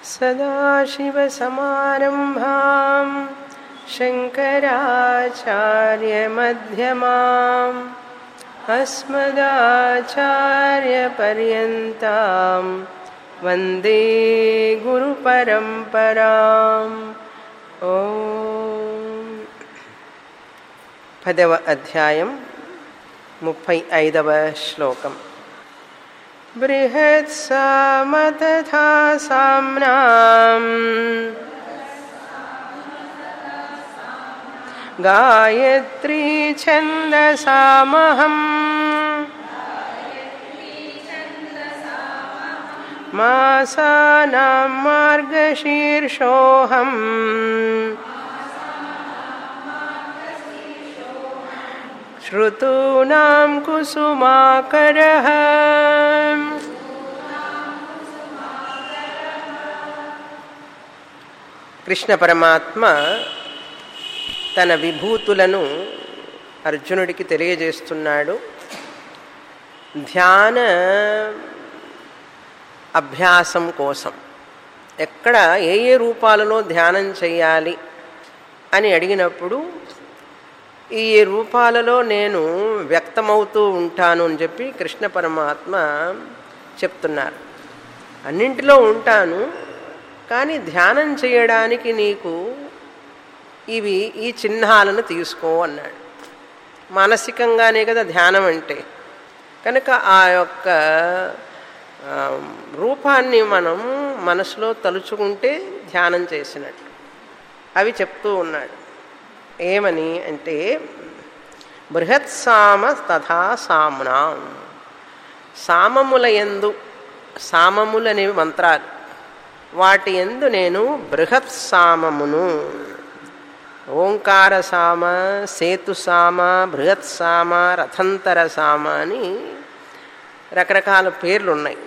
सदाशिवसमारम्भां शङ्कराचार्यमध्यमाम् अस्मदाचार्यपर्यन्तां वन्दे गुरुपरम्पराम् ॐ పదవ అధ్యాయం ముప్పై ఐదవ శ్లోకం బృహత్సామతథా సామ్నాం గాయత్రీ ఛందసామహం మాసానాం మార్గశీర్షోహం श्रुतूनां कुसुमाकरः కృష్ణ పరమాత్మ తన విభూతులను అర్జునుడికి తెలియజేస్తున్నాడు ధ్యాన అభ్యాసం కోసం ఎక్కడ ఏ ఏ రూపాలలో ధ్యానం చేయాలి అని అడిగినప్పుడు ఈ రూపాలలో నేను వ్యక్తమవుతూ ఉంటాను అని చెప్పి కృష్ణ పరమాత్మ చెప్తున్నారు అన్నింటిలో ఉంటాను కానీ ధ్యానం చేయడానికి నీకు ఇవి ఈ చిహ్నాలను తీసుకో అన్నాడు మానసికంగానే కదా ధ్యానం అంటే కనుక ఆ యొక్క రూపాన్ని మనం మనసులో తలుచుకుంటే ధ్యానం చేసినట్టు అవి చెప్తూ ఉన్నాడు ఏమని అంటే బృహత్సామ తథా సామ్నాం సామముల ఎందు సామములనేవి మంత్రాలు వాటి ఎందు నేను బృహత్ సామమును ఓంకార సామ సేతు సామ బృహత్ సామ రథంతర సామ అని రకరకాల పేర్లు ఉన్నాయి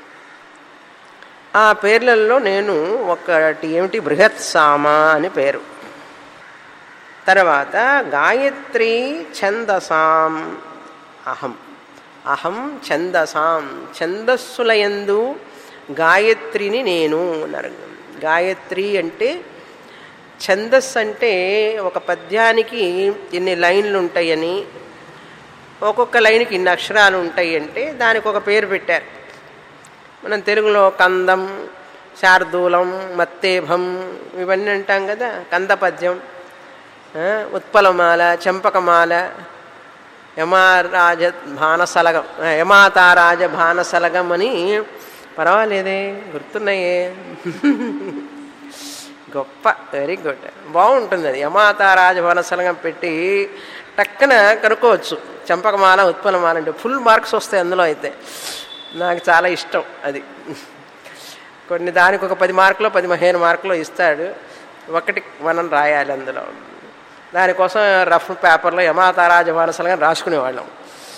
ఆ పేర్లలో నేను ఒకటి ఏమిటి బృహత్ సామ అని పేరు తర్వాత గాయత్రి ఛందసాం అహం అహం ఛందసాం ఛందస్సులయందు గాయత్రిని నేను అన్నారు గాయత్రి అంటే ఛందస్సు అంటే ఒక పద్యానికి ఇన్ని లైన్లు ఉంటాయని ఒక్కొక్క లైన్కి ఇన్ని అక్షరాలు ఉంటాయి అంటే దానికి ఒక పేరు పెట్టారు మనం తెలుగులో కందం శార్దూలం మత్తేభం ఇవన్నీ అంటాం కదా కందపద్యం ఉత్పలమాల చంపకమాల యమారాజ భానసలగం యమాతారాజ భానసలగం అని పర్వాలేదే గుర్తున్నాయే గొప్ప వెరీ గుడ్ బాగుంటుంది అది యమాతారాజ భానసలగం పెట్టి టక్కన కనుక్కోవచ్చు చంపకమాల ఉత్పలమాల అంటే ఫుల్ మార్క్స్ వస్తాయి అందులో అయితే నాకు చాలా ఇష్టం అది కొన్ని దానికి ఒక పది మార్కులు పది పదిహేను మార్కులు ఇస్తాడు ఒకటి మనం రాయాలి అందులో దానికోసం రఫ్ పేపర్లో యమాతారాజ మానసలుగా రాసుకునేవాళ్ళం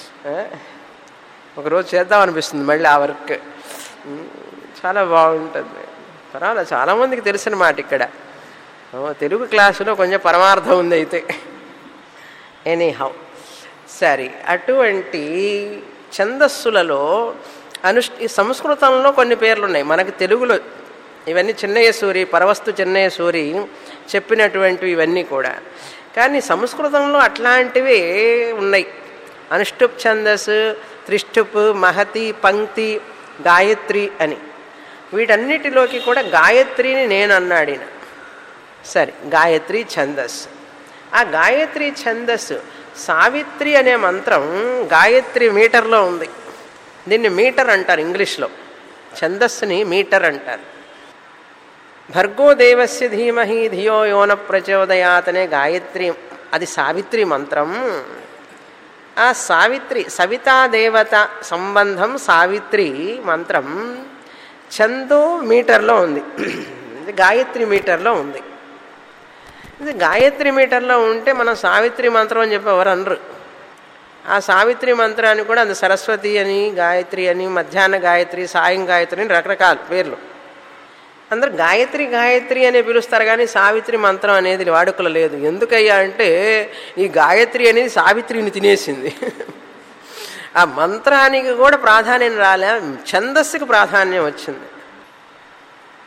ఒకరోజు చేద్దాం అనిపిస్తుంది మళ్ళీ ఆ వర్క్ చాలా బాగుంటుంది పర్వాలేదు చాలామందికి తెలిసిన మాట ఇక్కడ తెలుగు క్లాసులో కొంచెం పరమార్థం ఉంది అయితే ఎనీ హౌ సరే అటువంటి ఛందస్సులలో అనుష్ సంస్కృతంలో కొన్ని పేర్లు ఉన్నాయి మనకు తెలుగులో ఇవన్నీ చిన్నయ్య సూరి పరవస్తు చిన్నయ్య సూరి చెప్పినటువంటివి ఇవన్నీ కూడా కానీ సంస్కృతంలో అట్లాంటివే ఉన్నాయి అనుష్టుప్ ఛందస్ త్రిష్టుప్ మహతి పంక్తి గాయత్రి అని వీటన్నిటిలోకి కూడా గాయత్రిని నేను అన్నాడు ఈయన సరే గాయత్రి ఛందస్ ఆ గాయత్రి ఛందస్సు సావిత్రి అనే మంత్రం గాయత్రి మీటర్లో ఉంది దీన్ని మీటర్ అంటారు ఇంగ్లీష్లో ఛందస్సుని మీటర్ అంటారు భర్గో దేవస్య ధీమహి ధియో యోన ప్రచోదయాత్ అనే గాయత్రి అది సావిత్రి మంత్రం ఆ సావిత్రి సవితా దేవత సంబంధం సావిత్రి మంత్రం చందో మీటర్లో ఉంది ఇది గాయత్రి మీటర్లో ఉంది ఇది గాయత్రి మీటర్లో ఉంటే మనం సావిత్రి మంత్రం అని చెప్పి ఎవరు అనరు ఆ సావిత్రి మంత్రాన్ని కూడా అది సరస్వతి అని గాయత్రి అని మధ్యాహ్న గాయత్రి సాయం గాయత్రి అని రకరకాల పేర్లు అందరు గాయత్రి గాయత్రి అనే పిలుస్తారు కానీ సావిత్రి మంత్రం అనేది వాడుకలో లేదు ఎందుకయ్యా అంటే ఈ గాయత్రి అనేది సావిత్రిని తినేసింది ఆ మంత్రానికి కూడా ప్రాధాన్యం రాలే ఛందస్సుకి ప్రాధాన్యం వచ్చింది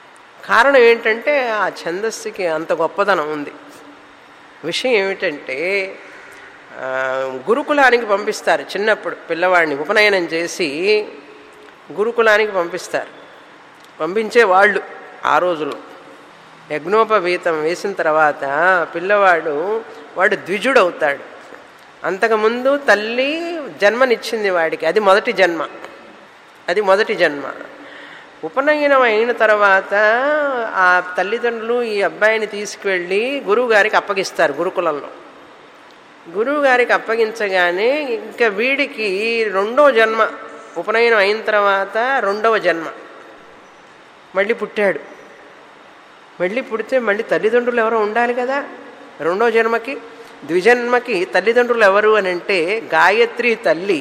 కారణం ఏంటంటే ఆ ఛందస్సుకి అంత గొప్పతనం ఉంది విషయం ఏమిటంటే ఆ, గురుకులానికి పంపిస్తారు చిన్నప్పుడు పిల్లవాడిని ఉపనయనం చేసి గురుకులానికి పంపిస్తారు పంపించే వాళ్ళు ఆ రోజులో యజ్ఞోపవీతం వేసిన తర్వాత పిల్లవాడు వాడు ద్విజుడవుతాడు అంతకుముందు తల్లి జన్మనిచ్చింది వాడికి అది మొదటి జన్మ అది మొదటి జన్మ ఉపనయనం అయిన తర్వాత ఆ తల్లిదండ్రులు ఈ అబ్బాయిని తీసుకువెళ్ళి గురువు గారికి అప్పగిస్తారు గురుకులంలో గురువు గారికి అప్పగించగానే ఇంకా వీడికి రెండో జన్మ ఉపనయనం అయిన తర్వాత రెండవ జన్మ మళ్ళీ పుట్టాడు మళ్ళీ పుడితే మళ్ళీ తల్లిదండ్రులు ఎవరో ఉండాలి కదా రెండో జన్మకి ద్విజన్మకి తల్లిదండ్రులు ఎవరు అని అంటే గాయత్రి తల్లి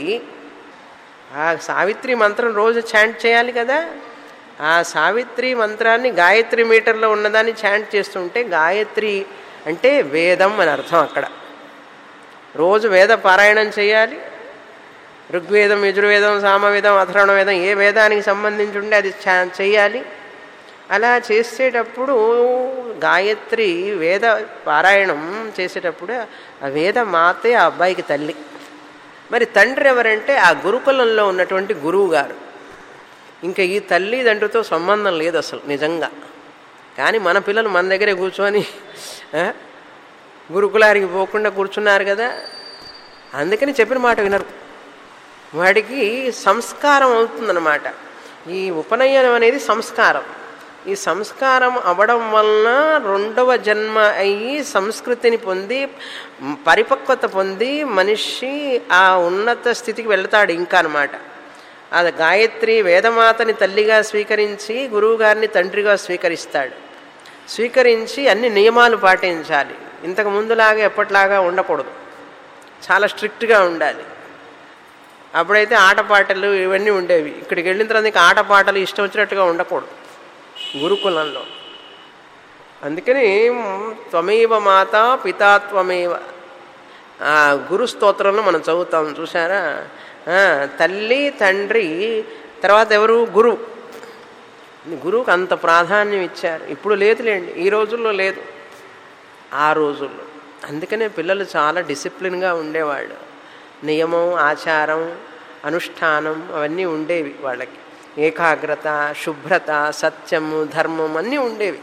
ఆ సావిత్రి మంత్రం రోజు చాంట్ చేయాలి కదా ఆ సావిత్రి మంత్రాన్ని గాయత్రి మీటర్లో ఉన్నదాన్ని చాంట్ చేస్తుంటే గాయత్రి అంటే వేదం అని అర్థం అక్కడ రోజు వేద పారాయణం చేయాలి ఋగ్వేదం యజుర్వేదం సామవేదం అథర్వణ వేదం ఏ వేదానికి సంబంధించి ఉంటే అది చా- చేయాలి అలా చేసేటప్పుడు గాయత్రి వేద పారాయణం చేసేటప్పుడు ఆ వేద మాతే ఆ అబ్బాయికి తల్లి మరి తండ్రి ఎవరంటే ఆ గురుకులంలో ఉన్నటువంటి గురువు గారు ఇంకా ఈ తల్లిదండ్రులతో సంబంధం లేదు అసలు నిజంగా కానీ మన పిల్లలు మన దగ్గరే కూర్చొని ఆ, గురుకులారికి పోకుండా కూర్చున్నారు కదా అందుకని చెప్పిన మాట వినరు వాడికి సంస్కారం అవుతుందన్నమాట ఈ ఉపనయనం అనేది సంస్కారం ఈ సంస్కారం అవ్వడం వలన రెండవ జన్మ అయ్యి సంస్కృతిని పొంది మ్, పరిపక్వత పొంది మనిషి ఆ ఉన్నత స్థితికి వెళ్తాడు ఇంకా అనమాట అది గాయత్రి వేదమాతని తల్లిగా స్వీకరించి గురువుగారిని తండ్రిగా స్వీకరిస్తాడు స్వీకరించి అన్ని నియమాలు పాటించాలి ఇంతకు ముందులాగా ఎప్పటిలాగా ఉండకూడదు చాలా స్ట్రిక్ట్గా ఉండాలి అప్పుడైతే ఆటపాటలు ఇవన్నీ ఉండేవి ఇక్కడికి వెళ్ళిన తర్వాత ఇంకా ఆటపాటలు ఇష్టం వచ్చినట్టుగా ఉండకూడదు గురుకులంలో అందుకని త్వమేవ మాత పితా త్వమేవ ఆ గురు స్తోత్రంలో మనం చదువుతాం చూసారా ఆ, తల్లి తండ్రి తర్వాత ఎవరు గురువు గురువుకు అంత ప్రాధాన్యం ఇచ్చారు ఇప్పుడు లేదులేండి ఈ రోజుల్లో లేదు ఆ రోజుల్లో అందుకనే పిల్లలు చాలా డిసిప్లిన్గా ఉండేవాళ్ళు నియమం ఆచారం అనుష్ఠానం అవన్నీ ఉండేవి వాళ్ళకి ఏకాగ్రత శుభ్రత సత్యము ధర్మం అన్నీ ఉండేవి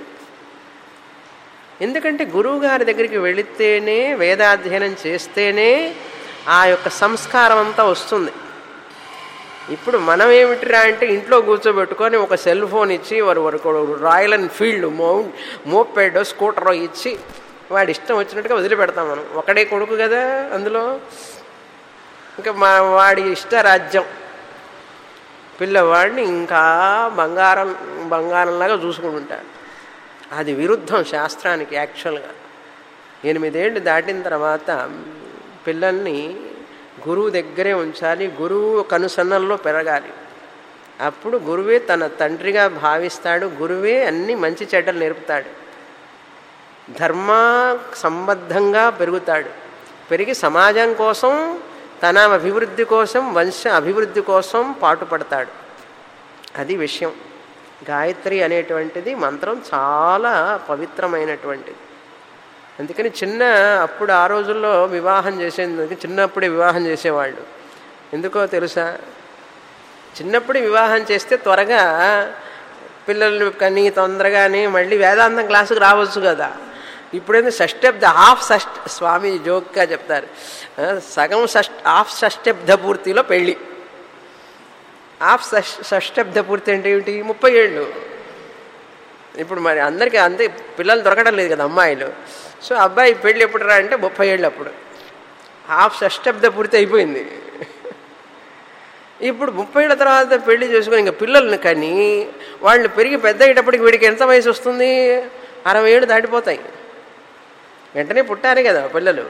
ఎందుకంటే గురువు గారి దగ్గరికి వెళితేనే వేదాధ్యయనం చేస్తేనే ఆ యొక్క సంస్కారం అంతా వస్తుంది ఇప్పుడు మనం ఏమిటిరా అంటే ఇంట్లో కూర్చోబెట్టుకొని ఒక సెల్ ఫోన్ ఇచ్చి వారు వరకు royal Enfield mount moped scooter ఇచ్చి వాడి ఇష్టం వచ్చినట్టుగా వదిలిపెడతాం మనం ఒకడే కొడుకు కదా అందులో ఇంకా మా వాడి ఇష్ట రాజ్యం పిల్లవాడిని ఇంకా బంగారం బంగారంలాగా చూసుకుంటుంటారు అది విరుద్ధం శాస్త్రానికి యాక్చువల్గా ఎనిమిదేళ్ళు దాటిన తర్వాత పిల్లల్ని గురువు దగ్గరే ఉంచాలి గురువు కనుసన్నల్లో పెరగాలి అప్పుడు గురువే తన తండ్రిగా భావిస్తాడు గురువే అన్ని మంచి చెడ్డలు నేర్పుతాడు ధర్మ సంబద్ధంగా పెరుగుతాడు పెరిగి సమాజం కోసం తన అభివృద్ధి కోసం వంశ అభివృద్ధి కోసం పాటుపడతాడు అది విషయం గాయత్రి అనేటువంటిది మంత్రం చాలా పవిత్రమైనటువంటిది అందుకని చిన్న అప్పుడు ఆ రోజుల్లో వివాహం చేసేందుకు చిన్నప్పుడే వివాహం చేసేవాళ్ళు ఎందుకో తెలుసా చిన్నప్పుడే వివాహం చేస్తే త్వరగా పిల్లలు కానీ తొందరగానే మళ్ళీ వేదాంతం క్లాసుకు రావచ్చు కదా ఇప్పుడేంది షష్టబ్ద హాఫ్ షష్ట స్వామి జోక్గా చెప్తారు ఆ, సగం షష్ట హాఫ్ షష్టబ్ద పూర్తిలో పెళ్ళి హాఫ్ షష్ షష్టబ్ద పూర్తి అంటే ఏమిటి ముప్పై ఏళ్ళు ఇప్పుడు మరి అందరికీ అంతే పిల్లలు దొరకడం లేదు కదా అమ్మాయిలు సో అబ్బాయి పెళ్ళి ఎప్పుడు రా అంటే ముప్పై ఏళ్ళు అప్పుడు హాఫ్ షష్టబ్ద పూర్తి అయిపోయింది ఇప్పుడు ముప్పై ఏళ్ళ తర్వాత పెళ్లి చేసుకుని ఇంకా పిల్లల్ని కానీ వాళ్ళు పెరిగి పెద్ద అయ్యేటప్పటికి వీడికి ఎంత వయసు వస్తుంది అరవై ఏళ్ళు దాటిపోతాయి వెంటనే పుట్టారే కదా పిల్లలు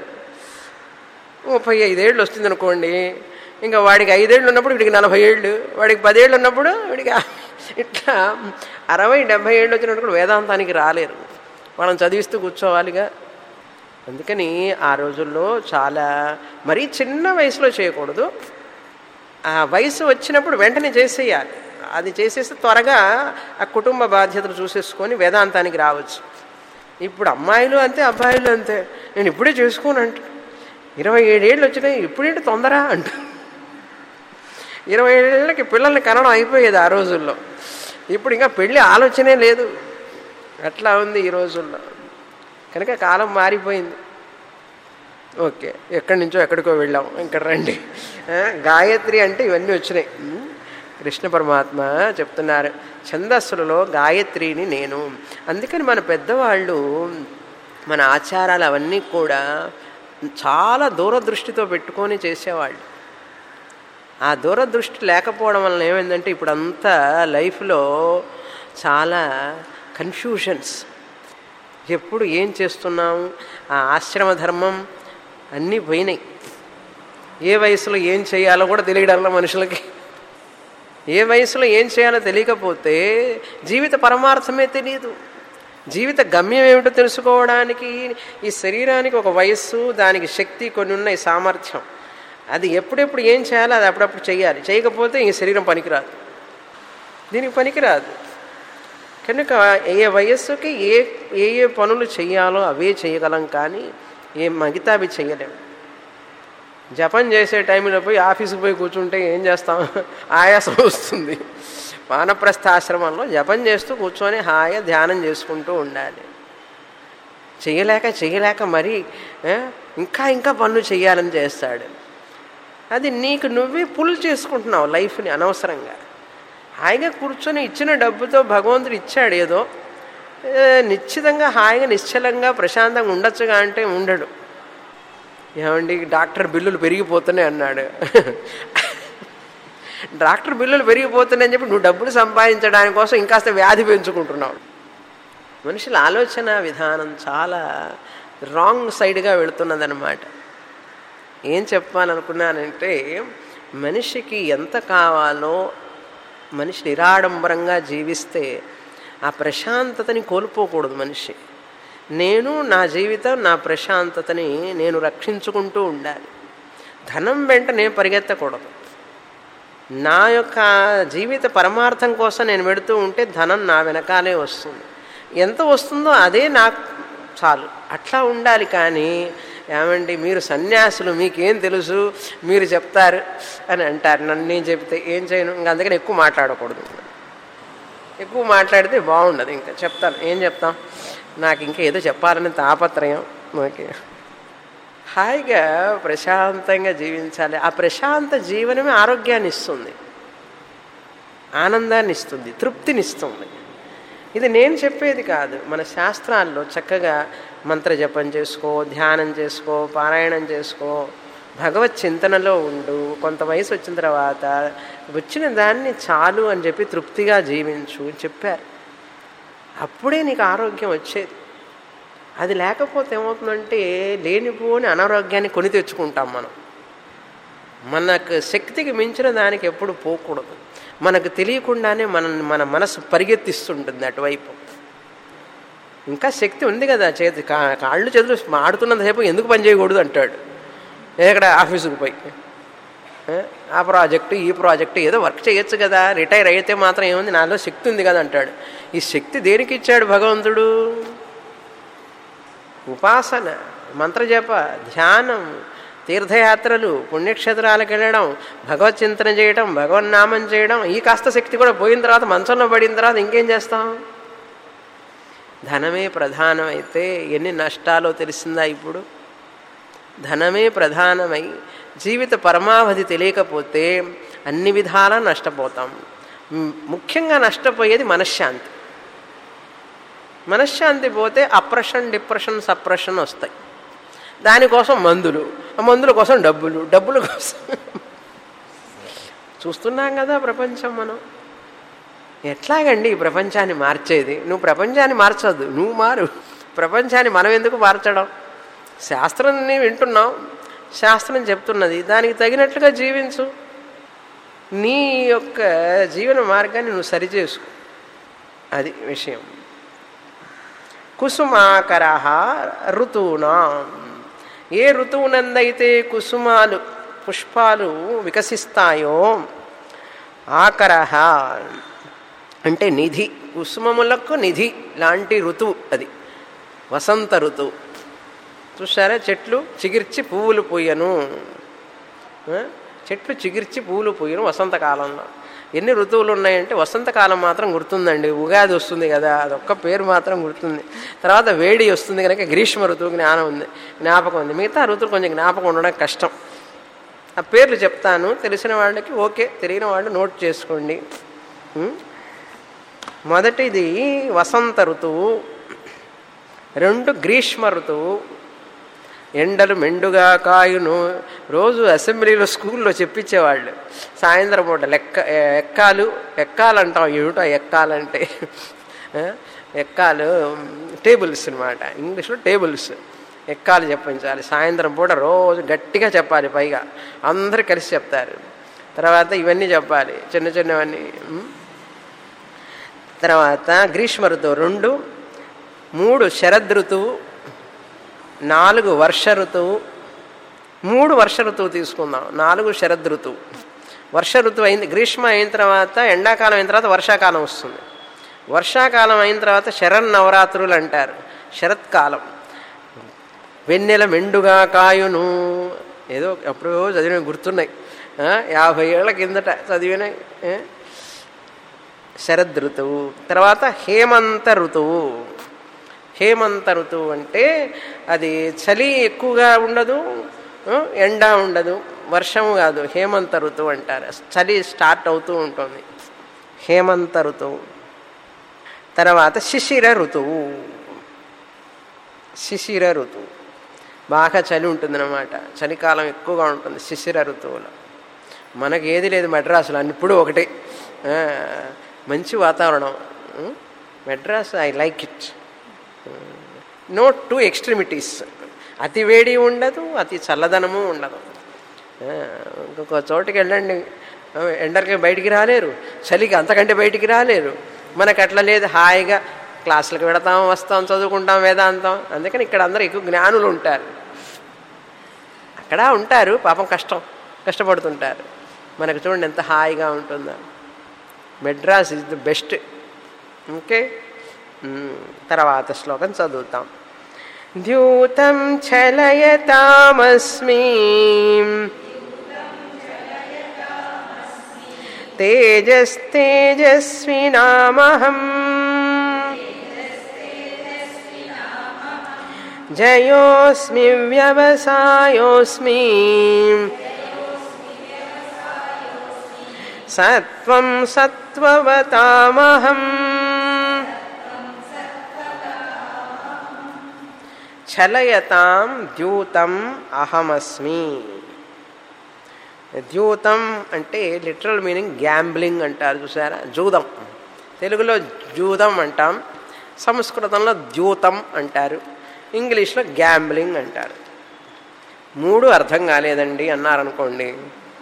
ముప్పై ఐదేళ్ళు వస్తుంది అనుకోండి ఇంకా వాడికి ఐదేళ్ళు ఉన్నప్పుడు వీడికి నలభై ఏళ్ళు వాడికి పదేళ్ళు ఉన్నప్పుడు వీడికి ఇట్లా అరవై డెబ్భై ఏళ్ళు వచ్చినప్పుడు వేదాంతానికి రాలేరు వాళ్ళని చదివిస్తూ కూర్చోవాలిగా అందుకని ఆ రోజుల్లో చాలా మరీ చిన్న వయసులో చేయకూడదు ఆ వయసు వచ్చినప్పుడు వెంటనే చేసేయాలి అది చేసేస్తే త్వరగా ఆ కుటుంబ బాధ్యతలు చూసేసుకొని వేదాంతానికి రావచ్చు ఇప్పుడు అమ్మాయిలు అంతే అబ్బాయిలు అంతే నేను ఇప్పుడే చేసుకోనంట ఇరవై ఏడేళ్ళు వచ్చినాయి ఇప్పుడేంటి తొందర అంట ఇరవై ఏళ్ళకి పిల్లల్ని కనడం అయిపోయేది ఆ రోజుల్లో ఇప్పుడు ఇంకా పెళ్ళి ఆలోచనే లేదు అట్లా ఉంది ఈ రోజుల్లో కనుక కాలం మారిపోయింది ఓకే ఎక్కడి నుంచో ఎక్కడికో వెళ్ళాం ఇక్కడ రండి ఆ, గాయత్రి అంటే ఇవన్నీ వచ్చినాయి ఉమ్, కృష్ణ పరమాత్మ చెప్తున్నారు ఛందస్సులలో గాయత్రిని నేను అందుకని మన పెద్దవాళ్ళు మన ఆచారాలు అవన్నీ కూడా చాలా దూరదృష్టితో పెట్టుకొని చేసేవాళ్ళు ఆ దూరదృష్టి లేకపోవడం వలన ఏమైందంటే ఇప్పుడు అంతా లైఫ్లో చాలా కన్ఫ్యూషన్స్ ఎప్పుడు ఏం చేస్తున్నాం ఆ ఆశ్రమ ధర్మం అన్నీ పోయినాయి ఏ వయసులో ఏం చేయాలో కూడా తెలియడంలో మనుషులకి ఏ వయసులో ఏం చేయాలో తెలియకపోతే జీవిత పరమార్థమే తెలియదు జీవిత గమ్యం ఏమిటో తెలుసుకోవడానికి ఈ శరీరానికి ఒక వయస్సు దానికి శక్తి కొన్ని ఉన్నాయి సామర్థ్యం అది ఎప్పుడెప్పుడు ఏం చేయాలో అది అప్పుడప్పుడు చేయాలి చేయకపోతే ఈ శరీరం పనికిరాదు దీనికి పనికిరాదు కనుక ఏ వయస్సుకి ఏ ఏ ఏ పనులు చేయాలో అవే చేయగలం కానీ ఏ మిగతా అవి చేయలేం జపం చేసే టైంలో పోయి ఆఫీస్కి పోయి కూర్చుంటే ఏం చేస్తాం ఆయాసం వస్తుంది వానప్రస్థాశ్రమంలో జపం చేస్తూ కూర్చొని హాయిగా ధ్యానం చేసుకుంటూ ఉండాలి చేయలేక చేయలేక మరి ఆ, ఇంకా ఇంకా పనులు చేయాలని చేస్తాడు అది నీకు నువ్వే పుల్ చేసుకుంటున్నావు లైఫ్ని అనవసరంగా హాయిగా కూర్చొని ఇచ్చిన డబ్బుతో భగవంతుడు ఇచ్చాడు ఏదో ఏ, నిశ్చితంగా హాయిగా నిశ్చలంగా ప్రశాంతంగా ఉండొచ్చుగా అంటే ఉండడు ఏమండి డాక్టర్ బిల్లులు పెరిగిపోతున్నాయి అన్నాడు డాక్టర్ బిల్లులు పెరిగిపోతున్నాయని చెప్పి నువ్వు డబ్బులు సంపాదించడానికి కోసం ఇంకాస్త వ్యాధి పెంచుకుంటున్నావు మనుషుల ఆలోచన విధానం చాలా రాంగ్ సైడ్గా వెళుతున్నదన్నమాట ఏం చెప్పాలనుకున్నానంటే మనిషికి ఎంత కావాలో మనిషి నిరాడంబరంగా జీవిస్తే ఆ ప్రశాంతతని కోల్పోకూడదు మనిషి నేను నా జీవితం నా ప్రశాంతతని నేను రక్షించుకుంటూ ఉండాలి ధనం వెంట నేను పరిగెత్తకూడదు నా యొక్క జీవిత పరమార్థం కోసం నేను పెడుతూ ఉంటే ధనం నా వెనకాలే వస్తుంది ఎంత వస్తుందో అదే నాకు చాలు అట్లా ఉండాలి కానీ ఏమండి మీరు సన్యాసులు మీకేం తెలుసు మీరు చెప్తారు అని అంటారు నన్ను నేను చెప్తే ఏం చేయను ఇంకా అందుకని ఎక్కువ మాట్లాడకూడదు ఎక్కువ మాట్లాడితే బాగుండదు ఇంకా చెప్తాను ఏం చెప్తాం నాకు ఇంకా ఏదో చెప్పాలని తాపత్రయం ఓకే హాయిగా ప్రశాంతంగా జీవించాలి ఆ ప్రశాంత జీవనమే ఆరోగ్యాన్ని ఇస్తుంది ఆనందాన్ని ఇస్తుంది తృప్తినిస్తుంది ఇది నేను చెప్పేది కాదు మన శాస్త్రాల్లో చక్కగా మంత్ర జపం చేసుకో ధ్యానం చేసుకో పారాయణం చేసుకో భగవత్ చింతనలో ఉండు కొంత వయసు వచ్చిన తర్వాత వచ్చిన దాన్ని చాలు అని చెప్పి తృప్తిగా జీవించు అని చెప్పారు అప్పుడే నీకు ఆరోగ్యం వచ్చేది అది లేకపోతే ఏమవుతుందంటే లేనిపోని అనారోగ్యాన్ని కొని తెచ్చుకుంటాం మనం మనకు శక్తికి మించిన దానికి ఎప్పుడు పోకూడదు మనకు తెలియకుండానే మన మన మనసు పరిగెత్తిస్తుంటుంది అటువైపు ఇంకా శక్తి ఉంది కదా చేతి కా కాళ్ళు చేతులు ఆడుతున్నంతసేపు ఎందుకు పని చేయకూడదు అంటాడు ఎక్కడ ఆఫీసుకు పోయి ఏ? ఆ ప్రాజెక్టు ఈ ప్రాజెక్టు ఏదో వర్క్ చేయొచ్చు కదా రిటైర్ అయితే మాత్రం ఏముంది నాలో శక్తి ఉంది కదా అంటాడు ఈ శక్తి దేనికి ఇచ్చాడు భగవంతుడు ఉపాసన మంత్రజప ధ్యానం తీర్థయాత్రలు పుణ్యక్షేత్రాలకు వెళ్ళడం భగవత్ చింతన చేయడం భగవన్నామం చేయడం ఈ కాస్త శక్తి కూడా పోయిన తర్వాత మంచంలో పడిన తర్వాత ఇంకేం చేస్తాం ధనమే ప్రధానమైతే ఎన్ని నష్టాలో తెలిసిందా ఇప్పుడు ధనమే ప్రధానమై జీవిత పరమావధి తెలియకపోతే అన్ని విధాలా నష్టపోతాం మ్, ముఖ్యంగా నష్టపోయేది మనశ్శాంతి మనశ్శాంతి పోతే అప్రెషన్ డిప్రెషన్ సప్రెషన్ వస్తాయి దానికోసం మందులు ఆ మందుల కోసం డబ్బులు డబ్బుల కోసం చూస్తున్నాం కదా ప్రపంచం మనం ఎట్లాగండి ఈ ప్రపంచాన్ని మార్చేది నువ్వు ప్రపంచాన్ని మార్చొద్దు నువ్వు మారు ప్రపంచాన్ని మనం ఎందుకు మార్చడం శాస్త్రాన్ని వింటున్నాం శాస్త్రం చెప్తున్నది దానికి తగినట్లుగా జీవించు నీ యొక్క జీవన మార్గాన్ని నువ్వు సరిచేసుకో అది విషయం కుసుమాకర ఋతువునా ఏ ఋతువునందైతే కుసుమాలు పుష్పాలు వికసిస్తాయో ఆకరహ అంటే నిధి కుసుమములకు నిధి లాంటి ఋతువు అది వసంత ఋతువు చూసారా చెట్లు చిగిర్చి పువ్వులు పూయను ఆ? చెట్లు చిగిర్చి పువ్వులు పూయను వసంతకాలంలో ఎన్ని ఋతువులు ఉన్నాయంటే వసంతకాలం మాత్రం గుర్తుందండి ఉగాది వస్తుంది కదా అదొక్క పేరు మాత్రం గుర్తుంది తర్వాత వేడి వస్తుంది కనుక గ్రీష్మ ఋతువు జ్ఞానం ఉంది జ్ఞాపకం ఉంది మిగతా ఋతువులు కొంచెం జ్ఞాపకం ఉండడం కష్టం ఆ పేర్లు చెప్తాను తెలిసిన వాళ్ళకి ఓకే తెలియని వాళ్ళు నోట్ చేసుకోండి ఉం? మొదటిది వసంత ఋతువు రెండు గ్రీష్మ ఋతువు ఎండలు మెండుగా కాయును రోజు అసెంబ్లీలో స్కూల్లో చెప్పించేవాళ్ళు సాయంత్రం పూట లెక్క ఎక్కాలు ఎక్కాలంటాం ఏమిటో ఎక్కాలంటే ఆ? ఎక్కాలు టేబుల్స్ అనమాట ఇంగ్లీష్లో టేబుల్స్ ఎక్కాలు చెప్పించాలి సాయంత్రం పూట రోజు గట్టిగా చెప్పాలి పైగా అందరు కలిసి చెప్తారు తర్వాత ఇవన్నీ చెప్పాలి చిన్న చిన్నవన్నీ ఉం? తర్వాత గ్రీష్మ ఋతువు రెండు మూడు శరద్ ఋతువు నాలుగు వర్ష ఋతువు మూడు వర్ష ఋతువు తీసుకుందాం నాలుగు శరద్ ఋతువు వర్ష ఋతువు అయింది గ్రీష్మ అయిన తర్వాత ఎండాకాలం అయిన తర్వాత వర్షాకాలం వస్తుంది వర్షాకాలం అయిన తర్వాత శరణ్ నవరాత్రులు అంటారు శరత్కాలం వెన్నెల మెండుగా కాయును ఏదో ఎప్పుడో చదివిన గుర్తున్నాయి ఆ, యాభై ఏళ్ల కిందట చదివినాయి ఏ? శరద్ ఋతువు తర్వాత హేమంత ఋతువు హేమంత ఋతువు అంటే అది చలి ఎక్కువగా ఉండదు ఆ, ఎండ ఉండదు వర్షము కాదు హేమంత ఋతువు అంటారు చలి స్టార్ట్ అవుతూ ఉంటుంది హేమంత ఋతువు తర్వాత శిశిర ఋతువు శిశిర ఋతువు బాగా చలి ఉంటుందన్నమాట చలికాలం ఎక్కువగా ఉంటుంది శిశిర ఋతువులో మనకి ఏది లేదు మెడ్రాసులో అన్నిప్పుడు ఒకటే ఆ, మంచి వాతావరణం ఉం? Madras I like it no two extremities అతి వేడి ఉండదు అతి చల్లదనము ఉండదు ఆ, ఇంకొక చోటుకి వెళ్ళండి ఆ, ఎండలకి బయటికి రాలేరు చలికి అంతకంటే బయటికి రాలేరు మనకు అట్లా లేదు హాయిగా క్లాసులకు వెడతాం వస్తాం చదువుకుంటాం వేదాంతం అందుకని ఇక్కడ అందరూ ఎక్కువ జ్ఞానులు ఉంటారు అక్కడ ఉంటారు పాపం కష్టం కష్టపడుతుంటారు మనకు చూడండి ఎంత హాయిగా ఉంటుందో Madras is the best okay hmm. తర్వాత శ్లోకం చదువుతాం ద్యూతం చలయతామస్మి తేజస్తేజస్వినామహం జయోస్మి వ్యవసాయోస్మి సత్వం సత్వవతామహం చలయతాం ద్యూతం అహమస్మి ద్యూతం అంటే లిటరల్ మీనింగ్ గ్యాంబ్లింగ్ అంటారు చూసారా జూదం తెలుగులో జూదం అంటాం సంస్కృతంలో ద్యూతం అంటారు ఇంగ్లీష్లో గ్యాంబ్లింగ్ అంటారు మూడు అర్థం కాలేదండి అన్నారనుకోండి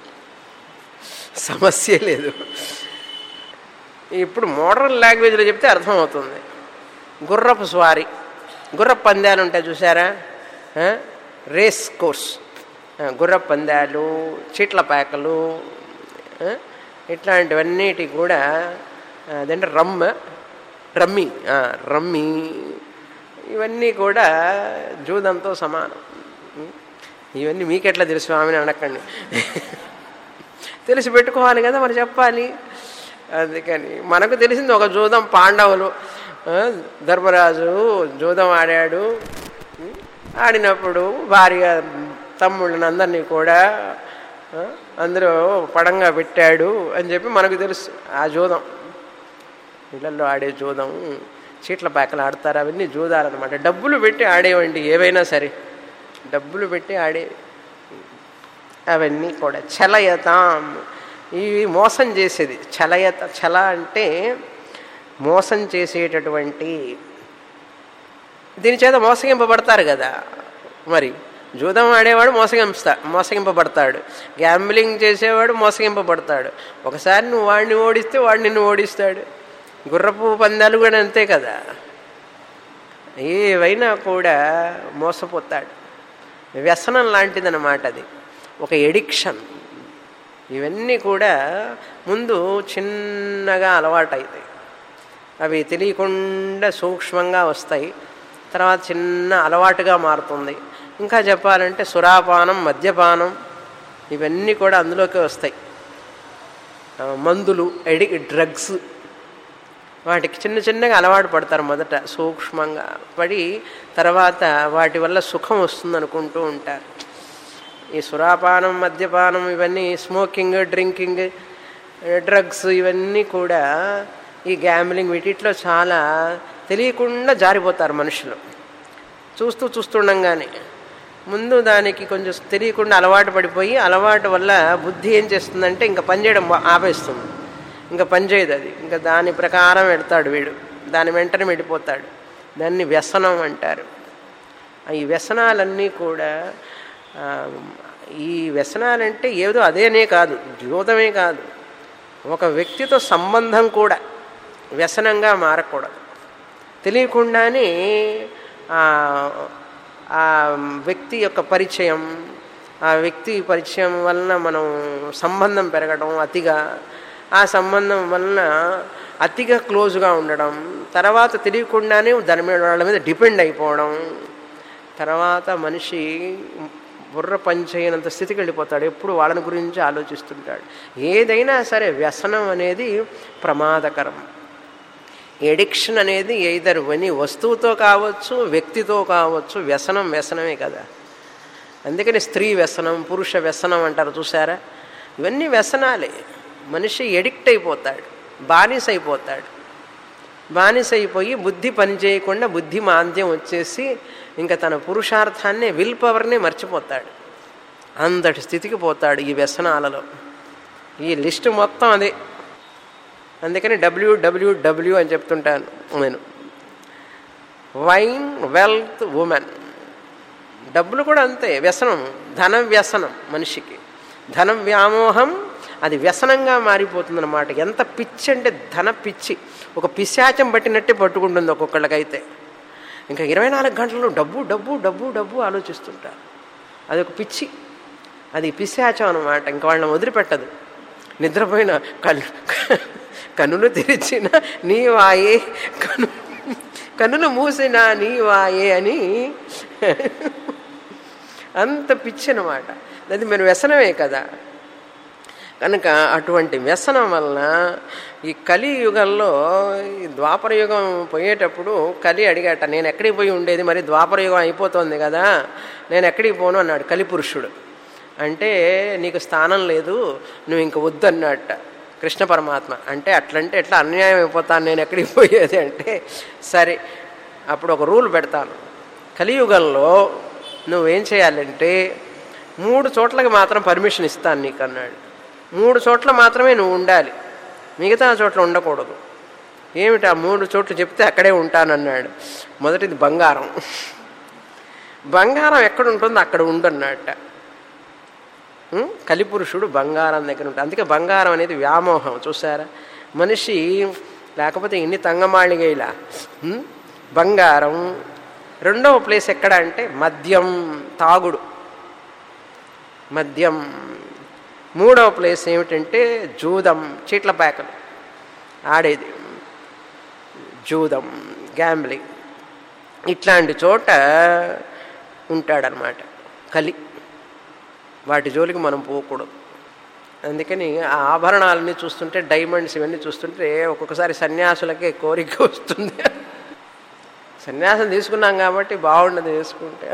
సమస్య లేదు ఇప్పుడు మోడర్న్ లాంగ్వేజ్లో చెప్తే అర్థమవుతుంది గుర్రపు స్వారీ గుర్రపు పందాలు ఉంటాయి చూసారా ఆ? రేస్ కోర్స్ ఆ, గుర్రపు పందాలు చీట్ల పేకలు ఆ? ఇట్లాంటివన్నిటి కూడా ఆ, అదంటే రమ్ రమ్మి ఆ, రమ్మి ఇవన్నీ కూడా జూదంతో సమానం ఉం? ఇవన్నీ మీకెట్లా తెలుసు స్వామిని అనకండి తెలిసి పెట్టుకోవాలి కదా మరి చెప్పాలి అందుకని మనకు తెలిసింది ఒక జూదం పాండవులు ఆ, ధర్మరాజు జూదం ఆడాడు ఉం? ఆడినప్పుడు భార్య తమ్ముళ్ళని అందరినీ కూడా ఆ, అందులో పడంగా పెట్టాడు అని చెప్పి మనకు తెలుసు ఆ జూదం ఇళ్లలో ఆడే జూదం చీట్ల ప్యాకలు ఆడతారు అవన్నీ జూదాలన్నమాట డబ్బులు పెట్టి ఆడేవండి ఏవైనా సరే డబ్బులు పెట్టి ఆడే అవన్నీ కూడా చలయతాం ఇవి మోసం చేసేది చలయత చల అంటే మోసం చేసేటటువంటి దీని చేత మోసగింపబడతారు కదా మరి జూదం ఆడేవాడు మోసగింపుతా మోసగింపబడతాడు గ్యాంబ్లింగ్ చేసేవాడు మోసగింపబడతాడు ఒకసారి నువ్వు వాడిని ఓడిస్తే వాడు నిన్ను ఓడిస్తాడు గుర్రపు పందాలు కూడా అంతే కదా ఏవైనా కూడా మోసపోతాడు వ్యసనం లాంటిదన్నమాట అది ఒక ఎడిక్షన్ ఇవన్నీ కూడా ముందు చిన్నగా అలవాటు అవుతాయి అవి తెలియకుండా సూక్ష్మంగా వస్తాయి తర్వాత చిన్న అలవాటుగా మారుతుంది ఇంకా చెప్పాలంటే సురాపానం మద్యపానం ఇవన్నీ కూడా అందులోకి వస్తాయి ఆ, మందులు ఎడి డ్రగ్స్ వాటికి చిన్న చిన్నగా అలవాటు పడతారు మొదట సూక్ష్మంగా పడి తర్వాత వాటి వల్ల సుఖం వస్తుంది అనుకుంటూ ఉంటారు ఈ సురాపానం మద్యపానం ఇవన్నీ స్మోకింగ్ డ్రింకింగ్ డ్రగ్స్ ఇవన్నీ కూడా ఈ గ్యాంబ్లింగ్ వీటిలో చాలా తెలియకుండా జారిపోతారు మనుషులు చూస్తూ చూస్తుండగానే ముందు దానికి కొంచెం తెలియకుండా అలవాటు పడిపోయి అలవాటు వల్ల బుద్ధి ఏం చేస్తుందంటే ఇంకా పనిచేయడం ఆపేస్తుంది ఇంకా పనిచేయదు అది ఇంకా దాని ప్రకారం వెళ్తాడు వీడు దాని వెంటనే వెళ్ళిపోతాడు దాన్ని వ్యసనం అంటారు ఈ వ్యసనాలన్నీ కూడా ఆ, ఈ వ్యసనాలంటే ఏదో అదేనే కాదు జూతమే కాదు ఒక వ్యక్తితో సంబంధం కూడా వ్యసనంగా మారకూడదు తెలియకుండానే ఆ ఆ వ్యక్తి యొక్క పరిచయం ఆ వ్యక్తి పరిచయం వలన మనం సంబంధం పెరగడం అతిగా ఆ సంబంధం వలన అతిగా క్లోజ్గా ఉండడం తర్వాత తెలియకుండానే దాని మీద వాళ్ళ మీద డిపెండ్ అయిపోవడం తర్వాత మనిషి బుర్ర పనిచేయనంత స్థితికి వెళ్ళిపోతాడు ఎప్పుడు వాళ్ళని గురించి ఆలోచిస్తుంటాడు ఏదైనా సరే వ్యసనం అనేది ప్రమాదకరం ఎడిక్షన్ అనేది ఎయిదర్ వని వస్తువుతో కావచ్చు వ్యక్తితో కావచ్చు వ్యసనం వ్యసనమే కదా అందుకని స్త్రీ వ్యసనం పురుష వ్యసనం అంటారు చూసారా ఇవన్నీ వ్యసనాలే మనిషి ఎడిక్ట్ అయిపోతాడు బానిస అయిపోతాడు బానిస అయిపోయి బుద్ధి పనిచేయకుండా బుద్ధి మాంద్యం వచ్చేసి ఇంకా తన పురుషార్థాన్ని విల్ పవర్ని మర్చిపోతాడు అంతటి స్థితికి పోతాడు ఈ వ్యసనాలలో ఈ లిస్టు మొత్తం అదే అందుకని డబ్ల్యూడబ్ల్యూడబ్ల్యూ అని చెప్తుంటాను నేను వైన్ వెల్త్ ఉమెన్ డబ్బులు కూడా అంతే వ్యసనం ధన వ్యసనం మనిషికి ధనం వ్యామోహం అది వ్యసనంగా మారిపోతుంది అనమాట ఎంత పిచ్చి అంటే ధన పిచ్చి ఒక పిశాచం పట్టినట్టే పట్టుకుంటుంది ఒక్కొక్కళ్ళకైతే ఇంకా ఇరవై నాలుగు గంటలు డబ్బు డబ్బు డబ్బు డబ్బు ఆలోచిస్తుంటారు అది ఒక పిచ్చి అది పిశాచం అనమాట ఇంకా వాళ్ళని వదిలిపెట్టదు నిద్రపోయిన కళ్ళు కన్నులు తెరిచిన నీ వాయే కను కన్నులు మూసిన నీ వాయే అని అంత పిచ్చి అనమాట అది మన వ్యసనమే కదా కనుక అటువంటి వ్యసనం వలన ఈ కలి యుగంలో ఈ ద్వాపర యుగం పోయేటప్పుడు కలి అడిగాట నేను ఎక్కడికి పోయి ఉండేది మరి ద్వాపర యుగం అయిపోతుంది కదా నేను ఎక్కడికి పోను అన్నాడు కలిపురుషుడు అంటే నీకు స్థానం లేదు నువ్వు ఇంక వద్దన్నట్ట కృష్ణ పరమాత్మ అంటే అట్లంటే ఎట్లా అన్యాయం అయిపోతాను నేను ఎక్కడికి పోయేది అంటే సరే అప్పుడు ఒక రూల్ పెడతాను కలియుగంలో నువ్వేం చేయాలంటే మూడు చోట్లకి మాత్రం పర్మిషన్ ఇస్తాను నీకు అన్నాడు మూడు చోట్ల మాత్రమే నువ్వు ఉండాలి మిగతా చోట్ల ఉండకూడదు ఏమిటి ఆ మూడు చోట్లు చెప్తే అక్కడే ఉంటానన్నాడు మొదటిది బంగారం బంగారం ఎక్కడ ఉంటుందో అక్కడ ఉండన్నట్ట ఉం? కలిపురుషుడు బంగారం దగ్గర ఉంటాడు అందుకే బంగారం అనేది వ్యామోహం చూసారా మనిషి లేకపోతే ఇన్ని తంగమాళిగైలా ఉం? బంగారం రెండవ ప్లేస్ ఎక్కడ అంటే మద్యం తాగుడు మద్యం మూడవ ప్లేస్ ఏమిటంటే జూదం చీట్ల ప్యాకలు ఆడేది జూదం గ్యాంబ్లింగ్ ఇట్లాంటి చోట ఉంటాడనమాట కలి వాటి జోలికి మనం పోకూడదు అందుకని ఆ ఆభరణాలన్నీ చూస్తుంటే డైమండ్స్ ఇవన్నీ చూస్తుంటే ఒక్కొక్కసారి సన్యాసులకే కోరిక వస్తుంది సన్యాసం తీసుకున్నాం కాబట్టి బాగుండదు తీసుకుంటే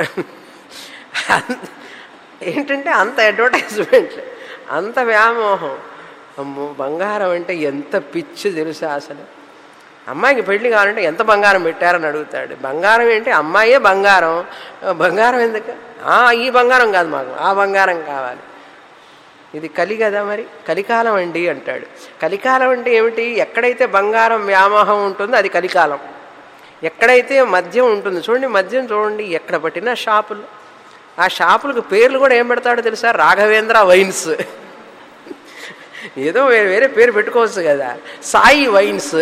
ఏంటంటే అంత అడ్వర్టైజ్మెంట్ అంత వ్యామోహం అమ్మో బంగారం అంటే ఎంత పిచ్చి తెలుసా అసలు అమ్మాయికి పెళ్లి కావాలంటే ఎంత బంగారం పెట్టారని అడుగుతాడు బంగారం ఏంటి అమ్మాయే బంగారం బంగారం ఎందుకు "ఆ, ఈ బంగారం కాదు మాకు ఆ బంగారం కావాలి ఇది కలి కదా మరి కలికాలం అండి అంటాడు కలికాలం అంటే ఏమిటి ఎక్కడైతే బంగారం వ్యామోహం ఉంటుందో అది కలికాలం ఎక్కడైతే మద్యం ఉంటుంది చూడండి మద్యం చూడండి ఎక్కడ పట్టినా షాపులు ఆ షాపులకు పేర్లు కూడా ఏం పెడతాడో తెలుసా రాఘవేంద్ర వైన్స్ ఏదో వేరే వేరే పేరు పెట్టుకోవచ్చు కదా సాయి వైన్స్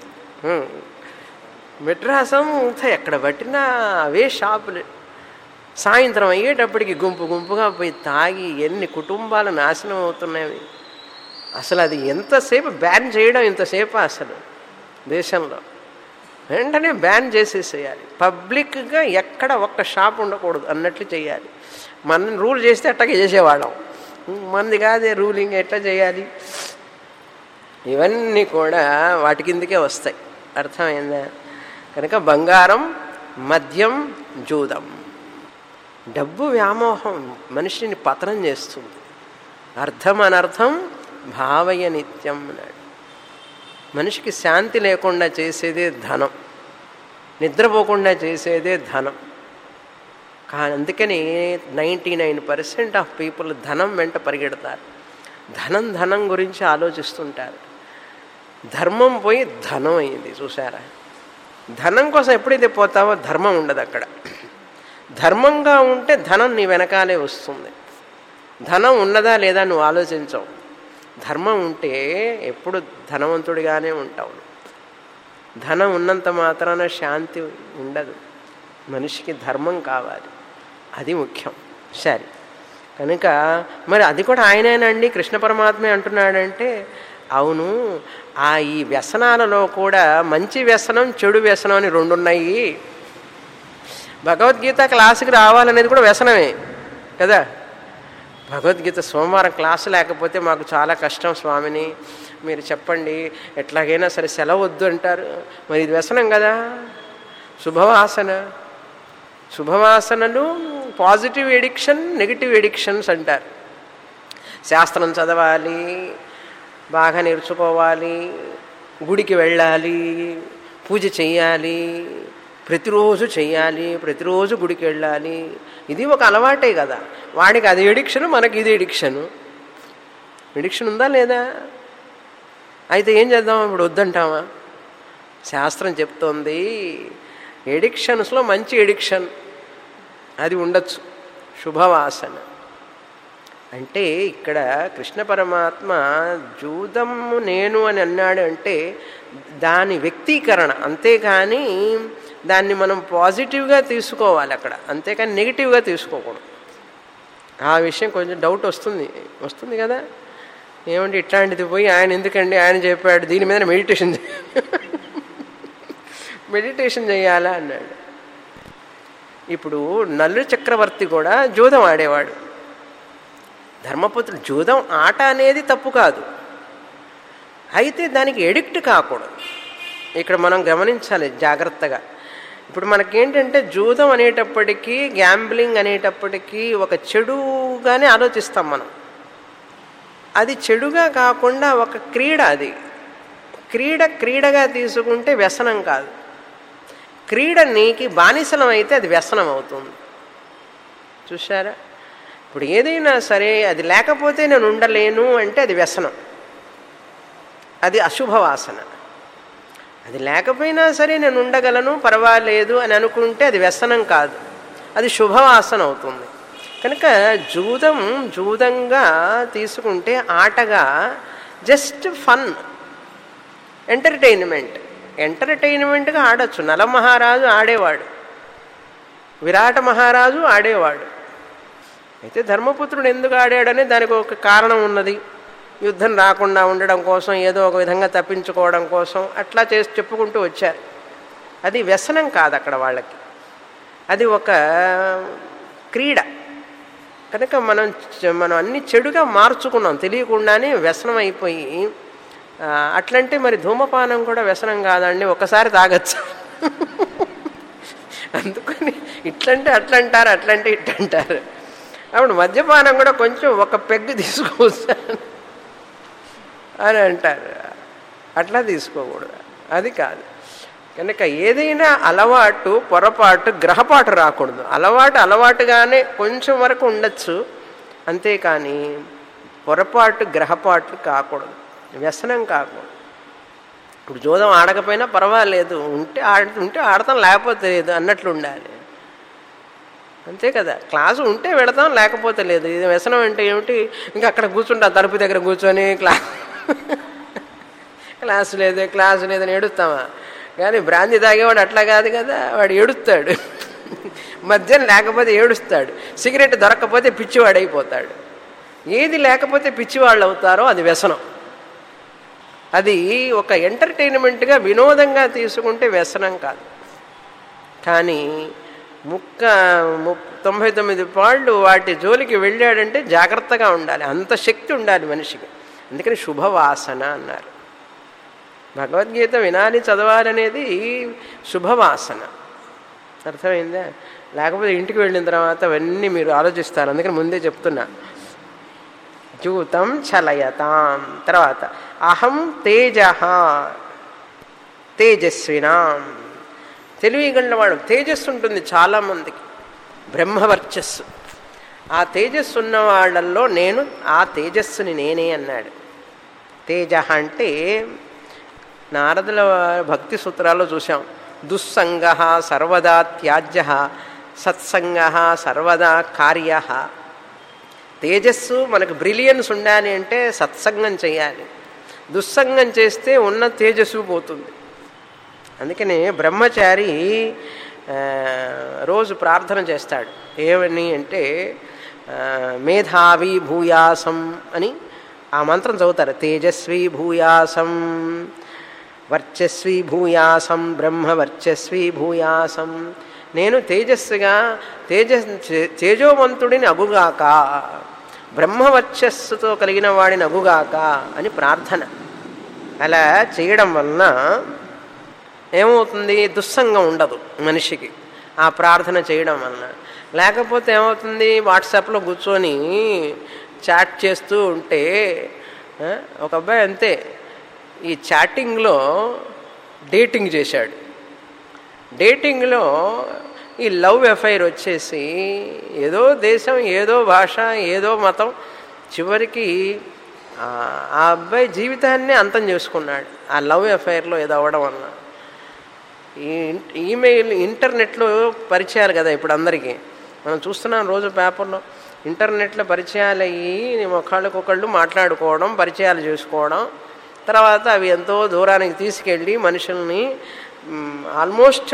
హ్మ్. మెడ్రాసం అంతా ఎక్కడ పట్టినా అవే షాపులు సాయంత్రం అయ్యేటప్పటికి గుంపు గుంపుగా పోయి తాగి ఎన్ని కుటుంబాలు నాశనం అవుతున్నాయి అసలు అది ఎంతసేపు బ్యాన్ చేయడం ఇంతసేపు అసలు దేశంలో వెంటనే బ్యాన్ చేసేసేయాలి పబ్లిక్గా ఎక్కడ ఒక్క షాప్ ఉండకూడదు అన్నట్లు చేయాలి మనం రూల్ చేస్తే అట్టగే చేసేవాళ్ళం మంది కాదే రూలింగ్ ఎట్లా చేయాలి ఇవన్నీ కూడా వాటి కిందకే వస్తాయి అర్థమైందా కనుక బంగారం మద్యం జూదం డబ్బు వ్యామోహం మనిషిని పతనం చేస్తుంది అర్థం అనర్థం భావయ నిత్యం అన్నాడు మనిషికి శాంతి లేకుండా చేసేదే ధనం నిద్రపోకుండా చేసేదే ధనం కానీ అందుకని ninety nine percent of people ధనం వెంట పరిగెడతారు ధనం ధనం గురించి ఆలోచిస్తుంటారు ధర్మం పోయి ధనం అయింది చూసారా ధనం కోసం ఎప్పుడైతే పోతావో ధర్మం ఉండదు అక్కడ ధర్మంగా ఉంటే ధనం నీ వెనకాలే వస్తుంది ధనం ఉన్నదా లేదా నువ్వు ఆలోచించవు ధర్మం ఉంటే ఎప్పుడు ధనవంతుడిగానే ఉంటావు ధనం ఉన్నంత మాత్రాన శాంతి ఉండదు మనిషికి ధర్మం కావాలి అది ముఖ్యం సరే కనుక మరి అది కూడా ఆయనేనండి కృష్ణ పరమాత్మే అంటున్నాడంటే అవును ఆ ఈ వ్యసనాలలో కూడా మంచి వ్యసనం చెడు వ్యసనం అని రెండు ఉన్నాయి భగవద్గీత క్లాసుకి రావాలనేది కూడా వ్యసనమే కదా భగవద్గీత సోమవారం క్లాసు లేకపోతే మాకు చాలా కష్టం స్వామిని మీరు చెప్పండి ఎట్లాగైనా సరే సెలవు వద్దు అంటారు మరి ఇది వ్యసనం కదా శుభవాసన శుభవాసనలు పాజిటివ్ ఎడిక్షన్ నెగిటివ్ ఎడిక్షన్స్ అంటారు శాస్త్రం చదవాలి బాగా నేర్చుకోవాలి గుడికి వెళ్ళాలి పూజ చెయ్యాలి ప్రతిరోజు చెయ్యాలి ప్రతిరోజు గుడికి వెళ్ళాలి ఇది ఒక అలవాటే కదా వాడికి అది ఎడిక్షన్ మనకి ఇది ఎడిక్షను ఎడిక్షన్ ఉందా లేదా అయితే ఏం చేద్దాం ఇప్పుడు వద్దంటామా శాస్త్రం చెప్తోంది ఎడిక్షన్స్లో మంచి ఎడిక్షన్ అది ఉండొచ్చు శుభవాసన అంటే ఇక్కడ కృష్ణ పరమాత్మ జూదము నేను అని అన్నాడు అంటే దాని వ్యక్తీకరణ అంతేకాని దాన్ని మనం పాజిటివ్గా తీసుకోవాలి అక్కడ అంతేకాని నెగిటివ్గా తీసుకోకూడదు ఆ విషయం కొంచెం డౌట్ వస్తుంది వస్తుంది కదా ఏమంటే ఇట్లాంటిది పోయి ఆయన ఎందుకండి ఆయన చెప్పాడు దీని మీద మెడిటేషన్ మెడిటేషన్ చేయాలా అన్నాడు ఇప్పుడు నల్లు చక్రవర్తి కూడా జూదం ఆడేవాడు ధర్మపుత్రుడు జూదం ఆట అనేది తప్పు కాదు అయితే దానికి ఎడిక్ట్ కాకూడదు ఇక్కడ మనం గమనించాలి జాగ్రత్తగా ఇప్పుడు మనకేంటంటే జూదం అనేటప్పటికీ గ్యాంబ్లింగ్ అనేటప్పటికీ ఒక చెడుగానే ఆలోచిస్తాం మనం అది చెడుగా కాకుండా ఒక క్రీడ అది క్రీడ క్రీడగా తీసుకుంటే వ్యసనం కాదు క్రీడ నీకి బానిసలం అయితే అది వ్యసనం అవుతుంది చూసారా ఇప్పుడు ఏదైనా సరే అది లేకపోతే నేను ఉండలేను అంటే అది వ్యసనం అది అశుభవాసన అది లేకపోయినా సరే నేను ఉండగలను పర్వాలేదు అని అనుకుంటే అది వ్యసనం కాదు అది శుభవాసన అవుతుంది కనుక జూదం జూదంగా తీసుకుంటే ఆటగా జస్ట్ ఫన్ ఎంటర్టైన్మెంట్ ఎంటర్టైన్మెంట్గా ఆడచ్చు నల మహారాజు ఆడేవాడు విరాట మహారాజు ఆడేవాడు అయితే ధర్మపుత్రుడు ఎందుకు ఆడాడని దానికి ఒక కారణం ఉన్నది యుద్ధం రాకుండా ఉండడం కోసం ఏదో ఒక విధంగా తప్పించుకోవడం కోసం అట్లా చేసి చెప్పుకుంటూ వచ్చారు అది వ్యసనం కాదు అక్కడ వాళ్ళకి అది ఒక క్రీడ కనుక మనం మనం అన్ని చెడుగా మార్చుకున్నాం తెలియకుండానే వ్యసనం అయిపోయి అట్లంటే మరి ధూమపానం కూడా వ్యసనం కాదండి ఒకసారి తాగచ్చు అందుకని ఇట్లంటే అట్లంటారు అట్లంటే ఇట్లంటారు అప్పుడు మద్యపానం కూడా కొంచెం ఒక పెగ్గు తీసుకోవచ్చాను అని అంటారు అట్లా తీసుకోకూడదు అది కాదు కనుక ఏదైనా అలవాటు పొరపాటు గ్రహపాటు రాకూడదు అలవాటు అలవాటుగానే కొంచెం వరకు ఉండొచ్చు అంతేకాని పొరపాటు గ్రహపాటు కాకూడదు వ్యసనం కాకూడదు ఇప్పుడు జోదం ఆడకపోయినా పర్వాలేదు ఉంటే ఆడ ఉంటే ఆడతాం లేకపోతే లేదు అన్నట్లు ఉండాలి అంతే కదా క్లాసు ఉంటే వెళతాం లేకపోతే లేదు ఇది వ్యసనం అంటే ఏమిటి ఇంకా అక్కడ కూర్చుంటా తలుపు దగ్గర కూర్చొని క్లాస్ క్లాసు లేదు క్లాసు లేదని ఏడుస్తామా కానీ బ్రాంతి తాగేవాడు అట్లా కాదు కదా వాడు ఏడుస్తాడు మద్యం లేకపోతే ఏడుస్తాడు సిగరెట్ దొరకకపోతే పిచ్చివాడైపోతాడు ఏది లేకపోతే పిచ్చివాళ్ళు అవుతారో అది వ్యసనం అది ఒక ఎంటర్టైన్మెంట్గా వినోదంగా తీసుకుంటే వ్యసనం కాదు కానీ ముక్క ము తొంభై తొమ్మిది పాళ్ళు వాటి జోలికి వెళ్ళాడంటే జాగ్రత్తగా ఉండాలి అంత శక్తి ఉండాలి మనిషికి అందుకని శుభవాసన అన్నారు భగవద్గీత వినాలి చదవాలనేది శుభవాసన అర్థమైందా లేకపోతే ఇంటికి వెళ్ళిన తర్వాత అవన్నీ మీరు ఆలోచిస్తారు అందుకని ముందే చెప్తున్నా జూతం చలయతాం తర్వాత అహం తేజ తేజస్వినాం తెలివి గలవాడు తేజస్సు ఉంటుంది చాలామందికి బ్రహ్మవర్చస్సు ఆ తేజస్సు ఉన్న వాళ్ళల్లో నేను ఆ తేజస్సుని నేనే అన్నాడు తేజ అంటే నారదుల భక్తి సూత్రాల్లో చూసాం దుస్సంగ సర్వదా త్యాజ్య సత్సంగ సర్వదా కార్య తేజస్సు మనకు బ్రిలియన్స్ ఉండాలి అంటే సత్సంగం చేయాలి దుస్సంగం చేస్తే ఉన్న తేజస్సు పోతుంది అందుకని బ్రహ్మచారి రోజు ప్రార్థన చేస్తాడు ఏమని అంటే మేధావి భూయాసం అని ఆ మంత్రం చదువుతారు తేజస్వి భూయాసం వర్చస్వి భూయాసం బ్రహ్మ వర్చస్వి భూయాసం నేను తేజస్సుగా తేజ తేజోవంతుడిని అగుగాక బ్రహ్మవర్చస్సుతో కలిగిన వాడిని అగుగాక అని ప్రార్థన అలా చేయడం వలన ఏమవుతుంది దుస్సంగం ఉండదు మనిషికి ఆ ప్రార్థన చేయడం వలన లేకపోతే ఏమవుతుంది వాట్సాప్లో కూర్చొని చాట్ చేస్తూ ఉంటే ఒక అబ్బాయి అంతే ఈ చాటింగ్లో డేటింగ్ చేశాడు డేటింగ్లో ఈ లవ్ ఎఫైర్ వచ్చేసి ఏదో దేశం ఏదో భాష ఏదో మతం చివరికి ఆ అబ్బాయి జీవితాన్ని అంతం చేసుకున్నాడు ఆ లవ్ ఎఫైర్లో ఏదో అవ్వడం వలన ఈ ఈమెయిల్ ఇంటర్నెట్లో పరిచయాలు కదా ఇప్పుడు అందరికీ మనం చూస్తున్నాం రోజు పేపర్లో ఇంటర్నెట్లో పరిచయాలు అయ్యి ఒకళ్ళకొకళ్ళు మాట్లాడుకోవడం పరిచయాలు చేసుకోవడం తర్వాత అవి ఎంతో దూరానికి తీసుకెళ్ళి మనుషుల్ని ఆల్మోస్ట్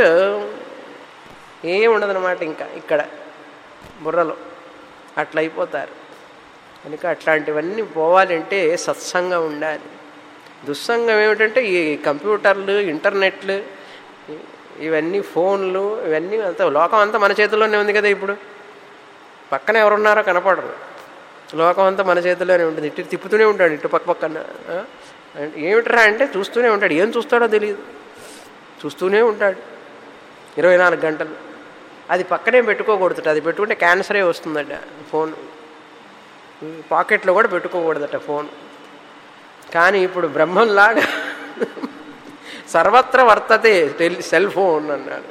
ఏం ఉండదన్నమాట ఇంకా ఇక్కడ బుర్రలో అట్లా అయిపోతారు కనుక అట్లాంటివన్నీ పోవాలంటే సత్సంగం ఉండాలి దుస్సంగం ఏమిటంటే ఈ కంప్యూటర్లు ఇంటర్నెట్లు ఇవన్నీ ఫోన్లు ఇవన్నీ అంతా లోకం అంతా మన చేతుల్లోనే ఉంది కదా ఇప్పుడు పక్కన ఎవరున్నారో కనపడరు లోకం అంతా మన చేతుల్లోనే ఉంటుంది ఇటు తిప్పుతూనే ఉంటాడు ఇటు పక్క పక్కన ఏమిట్రా అంటే చూస్తూనే ఉంటాడు ఏం చూస్తాడో తెలియదు చూస్తూనే ఉంటాడు ఇరవై నాలుగు గంటలు అది పక్కనే పెట్టుకోకూడదట అది పెట్టుకుంటే క్యాన్సరే వస్తుందట ఫోన్ పాకెట్లో కూడా పెట్టుకోకూడదట ఫోన్ కానీ ఇప్పుడు బ్రహ్మంలాగా సర్వత్ర వర్తతే సెల్ ఫోన్ అన్నాడు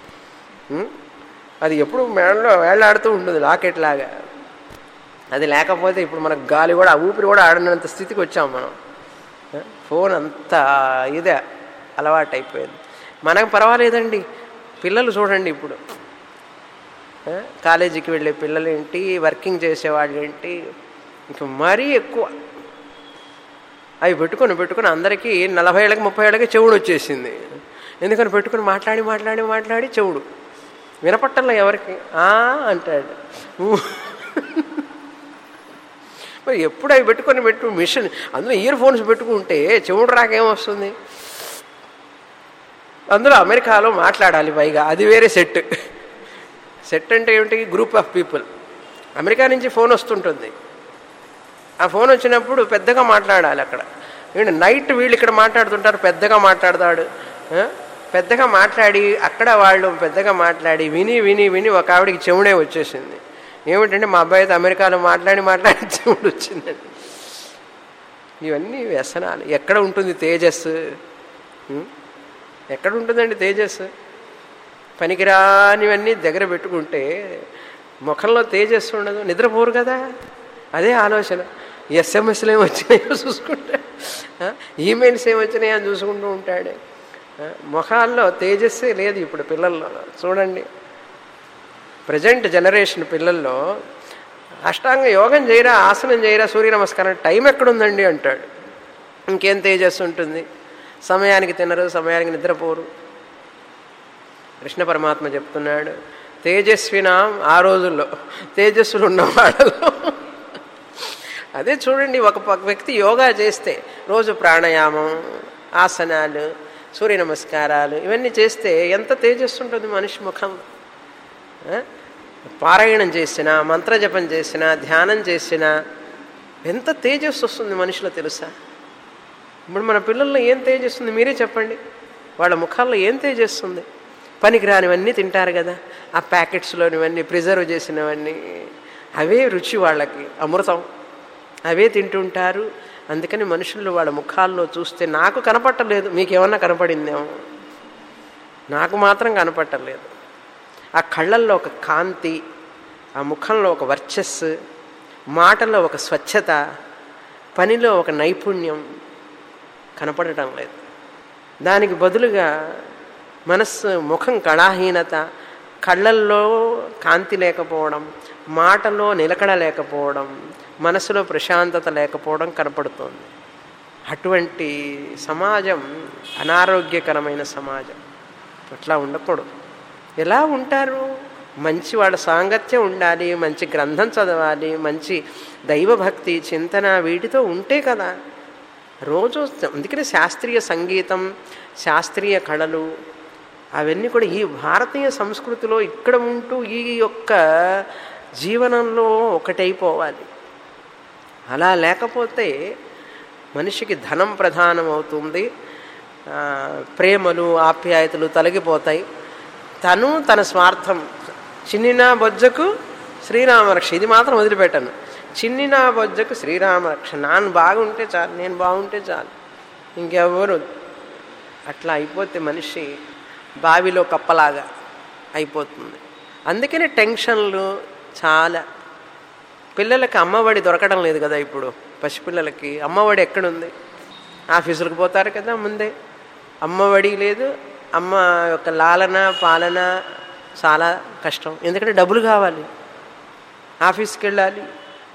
అది ఎప్పుడు మేడలో వేళ్లాడుతూ ఉంటుంది లాకెట్ లాగా అది లేకపోతే ఇప్పుడు మనకు గాలి కూడా ఊపిరి కూడా ఆడనంత స్థితికి వచ్చాం మనం ఫోన్ అంత ఇదే అలవాటు అయిపోయింది మనకు పర్వాలేదండి పిల్లలు చూడండి ఇప్పుడు కాలేజీకి వెళ్ళే పిల్లలు ఏంటి వర్కింగ్ చేసేవాళ్ళు ఏంటి ఇంక మరీ ఎక్కువ అవి పెట్టుకొని పెట్టుకొని అందరికీ నలభై ఏళ్ళకి ముప్పై ఏళ్ళకి చెవుడు వచ్చేసింది ఎందుకని పెట్టుకొని మాట్లాడి మాట్లాడి మాట్లాడి చెవుడు వినపట్టంలో ఎవరికి అంటాడు మరి ఎప్పుడు అవి పెట్టుకొని పెట్టు మిషన్ అందులో ఇయర్ ఫోన్స్ పెట్టుకుంటే చెవుడు రాకేమొస్తుంది అందులో అమెరికాలో మాట్లాడాలి పైగా అది వేరే సెట్ సెట్ అంటే ఏమిటి గ్రూప్ ఆఫ్ పీపుల్ అమెరికా నుంచి ఫోన్ వస్తుంటుంది ఆ ఫోన్ వచ్చినప్పుడు పెద్దగా మాట్లాడాలి అక్కడ ఏంటి నైట్ వీళ్ళు ఇక్కడ మాట్లాడుతుంటారు పెద్దగా మాట్లాడతాడు పెద్దగా మాట్లాడి అక్కడ వాళ్ళు పెద్దగా మాట్లాడి విని విని విని ఒక ఆవిడికి చెవుడే వచ్చేసింది ఏమిటంటే మా అబ్బాయి అయితే అమెరికాలో మాట్లాడి మాట్లాడి చెవుడు వచ్చిందండి ఇవన్నీ వ్యసనాలు ఎక్కడ ఉంటుంది తేజస్సు ఎక్కడ ఉంటుందండి తేజస్సు పనికిరానివన్నీ దగ్గర పెట్టుకుంటే ముఖంలో తేజస్సు ఉండదు నిద్రపోరు కదా అదే ఆలోచన ఎస్ఎంఎస్లు ఏమి వచ్చినాయో చూసుకుంటాడు ఈమెయిల్స్ ఏమి వచ్చినాయో అని చూసుకుంటూ ఉంటాడు ముఖాల్లో తేజస్సే లేదు ఇప్పుడు పిల్లల్లో చూడండి ప్రజెంట్ జనరేషన్ పిల్లల్లో అష్టాంగ యోగం చేయరా ఆసనం చేయరా సూర్య నమస్కారం టైం ఎక్కడుందండి అంటాడు ఇంకేం తేజస్సు ఉంటుంది సమయానికి తినరు సమయానికి నిద్రపోరు కృష్ణ పరమాత్మ చెప్తున్నాడు తేజస్వినాం ఆ రోజుల్లో తేజస్సులు ఉన్న వాళ్ళలో అదే చూడండి ఒక ప- వ్యక్తి యోగా చేస్తే రోజు ప్రాణాయామం ఆసనాలు సూర్య నమస్కారాలు ఇవన్నీ చేస్తే ఎంత తేజస్సు ఉంటుంది మనిషి ముఖంలో ఆ? పారాయణం చేసినా మంత్రజపం చేసినా ధ్యానం చేసినా ఎంత తేజస్సు వస్తుంది మనిషిలో తెలుసా ఇప్పుడు మన పిల్లల్లో ఏం తేజస్స్తుంది మీరే చెప్పండి వాళ్ళ ముఖాల్లో ఏం తేజస్స్తుంది పనికి రానివన్నీ తింటారు కదా ఆ ప్యాకెట్స్లోనివన్నీ ప్రిజర్వ్ చేసినవన్నీ అవే రుచి వాళ్ళకి అమృతం అవే తింటుంటారు అందుకని మనుషులు వాళ్ళ ముఖాల్లో చూస్తే నాకు కనపట్టలేదు మీకేమన్నా కనపడిందేమో నాకు మాత్రం కనపట్టలేదు ఆ కళ్ళల్లో ఒక కాంతి ఆ ముఖంలో ఒక వర్చస్సు మాటల్లో ఒక స్వచ్ఛత పనిలో ఒక నైపుణ్యం కనపడటం లేదు దానికి బదులుగా మనస్సు ముఖం కళాహీనత కళ్ళల్లో కాంతి లేకపోవడం మాటలో నిలకడ లేకపోవడం మనసులో ప్రశాంతత లేకపోవడం కనపడుతోంది అటువంటి సమాజం అనారోగ్యకరమైన సమాజం అట్లా ఉండకూడదు ఎలా ఉంటారు మంచి వాళ్ళ సాంగత్యం ఉండాలి మంచి గ్రంథం చదవాలి మంచి దైవభక్తి చింతన వీటితో ఉంటే కదా రోజు అందుకనే శాస్త్రీయ సంగీతం శాస్త్రీయ కళలు అవన్నీ కూడా ఈ భారతీయ సంస్కృతిలో ఇక్కడ ఉంటూ ఈ యొక్క జీవనంలో ఒకటైపోవాలి అలా లేకపోతే మనిషికి ధనం ప్రధానం అవుతుంది ఆ, ప్రేమలు ఆప్యాయతలు తొలగిపోతాయి తను తన స్వార్థం చిన్నినా బొజ్జకు శ్రీరామరక్ష ఇది మాత్రం వదిలిపెట్టాను చిన్నినా బొజ్జకు శ్రీరామరక్ష నాన్న బాగుంటే చాలు నేను బాగుంటే చాలు ఇంకెవరు అట్లా అయిపోతే మనిషి బావిలో కప్పలాగా అయిపోతుంది అందుకనే టెన్షన్లు చాలా పిల్లలకి అమ్మఒడి దొరకడం లేదు కదా ఇప్పుడు పసిపిల్లలకి అమ్మఒడి ఎక్కడుంది ఆఫీసులకు పోతారు కదా ముందే అమ్మఒడి లేదు అమ్మ యొక్క లాలన పాలన చాలా కష్టం ఎందుకంటే డబ్బులు కావాలి ఆఫీస్కి వెళ్ళాలి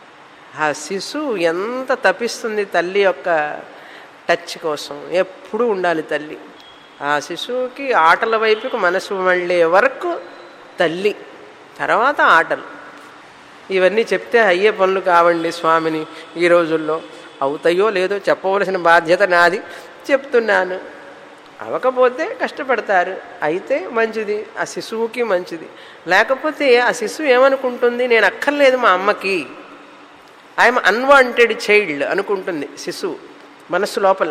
ఆ శిశువు ఎంత తప్పిస్తుంది తల్లి యొక్క టచ్ కోసం ఎప్పుడూ ఉండాలి తల్లి ఆ శిశువుకి ఆటల వైపుకు మనసు మళ్ళే వరకు తల్లి తర్వాత ఆటలు ఇవన్నీ చెప్తే అయ్యే పనులు కావండి స్వామిని ఈ రోజుల్లో అవుతాయో లేదో చెప్పవలసిన బాధ్యత నాది చెప్తున్నాను అవకపోతే కష్టపడతారు అయితే మంచిది ఆ శిశువుకి మంచిది లేకపోతే ఆ శిశువు ఏమనుకుంటుంది నేను అక్కర్లేదు మా అమ్మకి ఐఎమ్ అన్వాంటెడ్ చైల్డ్ అనుకుంటుంది శిశువు మనస్సు లోపల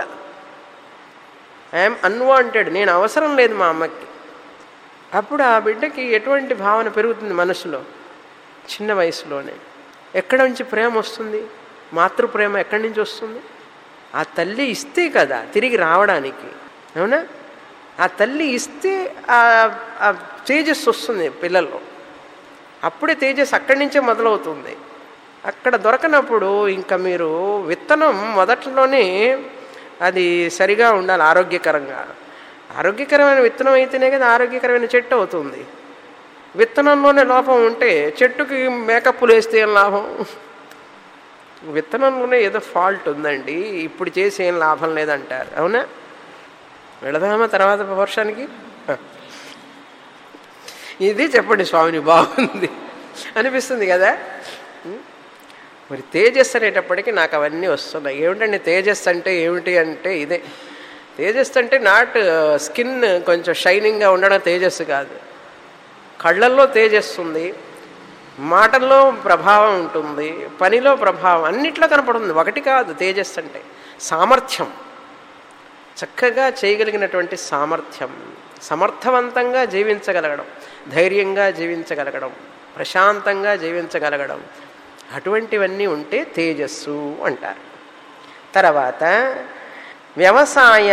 ఐఎమ్ అన్వాంటెడ్ నేను అవసరం లేదు మా అమ్మకి అప్పుడు ఆ బిడ్డకి ఎటువంటి భావన పెరుగుతుంది మనసులో చిన్న వయసులోనే ఎక్కడి నుంచి ప్రేమ వస్తుంది మాతృప్రేమ ఎక్కడి నుంచి వస్తుంది ఆ తల్లి ఇస్తే కదా తిరిగి రావడానికి అవునా ఆ తల్లి ఇస్తే ఆ ఆ తేజస్సు వస్తుంది పిల్లల్లో అప్పుడే తేజస్సు అక్కడి నుంచే మొదలవుతుంది అక్కడ దొరకనప్పుడు ఇంకా మీరు విత్తనం మొదట్లోనే అది సరిగా ఉండాలి ఆరోగ్యకరంగా ఆరోగ్యకరమైన విత్తనం అయితేనే కదా ఆరోగ్యకరమైన చెట్టు అవుతుంది విత్తనంలోనే లోపం ఉంటే చెట్టుకి మేకప్లు వేస్తే ఏం లాభం విత్తనంలోనే ఏదో ఫాల్ట్ ఉందండి ఇప్పుడు చేసి ఏం లాభం లేదంటారు అవునా వెళదామా తర్వాత వర్షానికి ఇది చెప్పండి స్వామిని బాగుంది అనిపిస్తుంది కదా మరి తేజస్ అనేటప్పటికీ నాకు అవన్నీ వస్తున్నాయి ఏమిటండి తేజస్ అంటే ఏమిటి అంటే ఇదే తేజస్ అంటే నాట్ స్కిన్ కొంచెం షైనింగ్గా ఉండడం తేజస్సు కాదు కళ్ళల్లో తేజస్సు ఉంది మాటల్లో ప్రభావం ఉంటుంది పనిలో ప్రభావం అన్నిట్లో కనపడుతుంది ఒకటి కాదు తేజస్సు అంటే సామర్థ్యం చక్కగా చేయగలిగినటువంటి సామర్థ్యం సమర్థవంతంగా జీవించగలగడం ధైర్యంగా జీవించగలగడం ప్రశాంతంగా జీవించగలగడం అటువంటివన్నీ ఉంటే తేజస్సు అంటారు తర్వాత వ్యవసాయ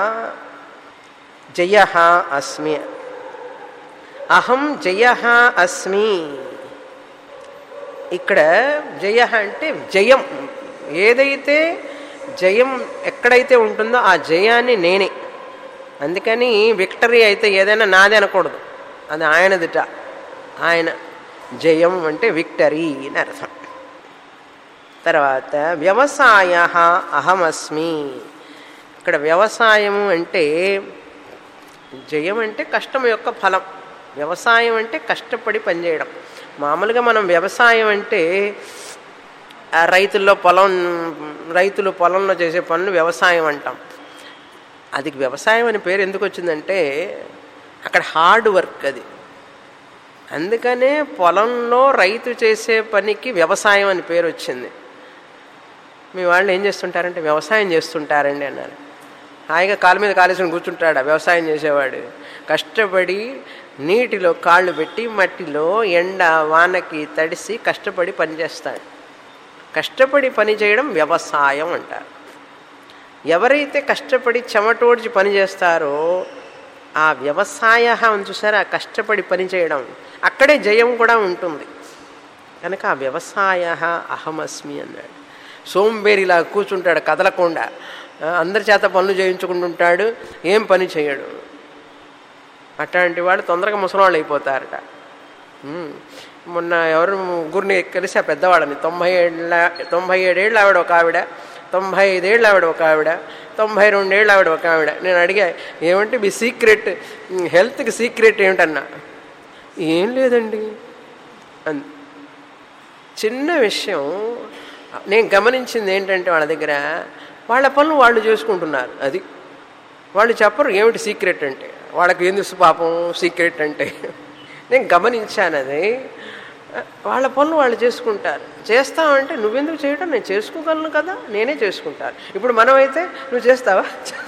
జయ అస్మి అహం జయ అస్మి ఇక్కడ జయ అంటే జయం ఏదైతే జయం ఎక్కడైతే ఉంటుందో ఆ జయాన్ని నేనే అందుకని విక్టరీ అయితే ఏదైనా నాదే అనకూడదు అది ఆయనదిట ఆయన జయం అంటే విక్టరీ అని అర్థం తర్వాత వ్యవసాయ అహమస్మి ఇక్కడ వ్యవసాయము అంటే జయం అంటే కష్టం యొక్క ఫలం వ్యవసాయం అంటే కష్టపడి పనిచేయడం మామూలుగా మనం వ్యవసాయం అంటే ఆ రైతుల్లో పొలం రైతులు పొలంలో చేసే పనులు వ్యవసాయం అంటాం అది వ్యవసాయం అని పేరు ఎందుకు వచ్చిందంటే అక్కడ హార్డ్ వర్క్ అది అందుకనే పొలంలో రైతు చేసే పనికి వ్యవసాయం అని పేరు వచ్చింది మీ వాళ్ళు ఏం చేస్తుంటారంటే వ్యవసాయం చేస్తుంటారండి అన్నారు హాయిగా కాలు మీద కాలేసుకుని కూర్చుంటాడు వ్యవసాయం చేసేవాడు కష్టపడి నీటిలో కాళ్ళు పెట్టి మట్టిలో ఎండ వానకి తడిసి కష్టపడి పనిచేస్తాడు కష్టపడి పని చేయడం వ్యవసాయం అంటారు ఎవరైతే కష్టపడి చెమటోడ్చి పని చేస్తారో ఆ వ్యవసాయ అని చూసారా కష్టపడి పని చేయడం అక్కడే జయం కూడా ఉంటుంది కనుక ఆ వ్యవసాయ అహమస్మి అన్నాడు సోంబేరిలా కూర్చుంటాడు కదలకుండా ఆ, అందరి చేత పనులు చేయించుకుంటుంటాడు ఏం పని చేయడు అట్లాంటి వాళ్ళు తొందరగా ముసలివాళ్ళు అయిపోతారట ఉమ్. మొన్న ఎవరు ముగ్గురిని కలిసి ఆ పెద్దవాళ్ళని తొంభై ఏళ్ళ తొంభై ఏడేళ్ళు ఆవిడ ఒక ఆవిడ తొంభై ఐదేళ్ళు ఆవిడ ఒక ఆవిడ తొంభై రెండేళ్ళు ఆవిడ ఒక ఆవిడ నేను అడిగా ఏమంటే మీ సీక్రెట్ హెల్త్కి సీక్రెట్ ఏమిటన్నా ఏం లేదండి అన్ చిన్న విషయం నేను గమనించింది ఏంటంటే వాళ్ళ దగ్గర వాళ్ళ పనులు వాళ్ళు చేసుకుంటున్నారు అది వాళ్ళు చెప్పరు ఏమిటి సీక్రెట్ అంటే వాళ్ళకి ఏం తెలుసు పాపం సీక్రెట్ అంటే నేను గమనించాను అది వాళ్ళ పనులు వాళ్ళు చేసుకుంటారు చేస్తామంటే నువ్వెందుకు చేయడం నేను చేసుకోగలను కదా నేనే చేసుకుంటాను ఇప్పుడు మనమైతే నువ్వు చేస్తావా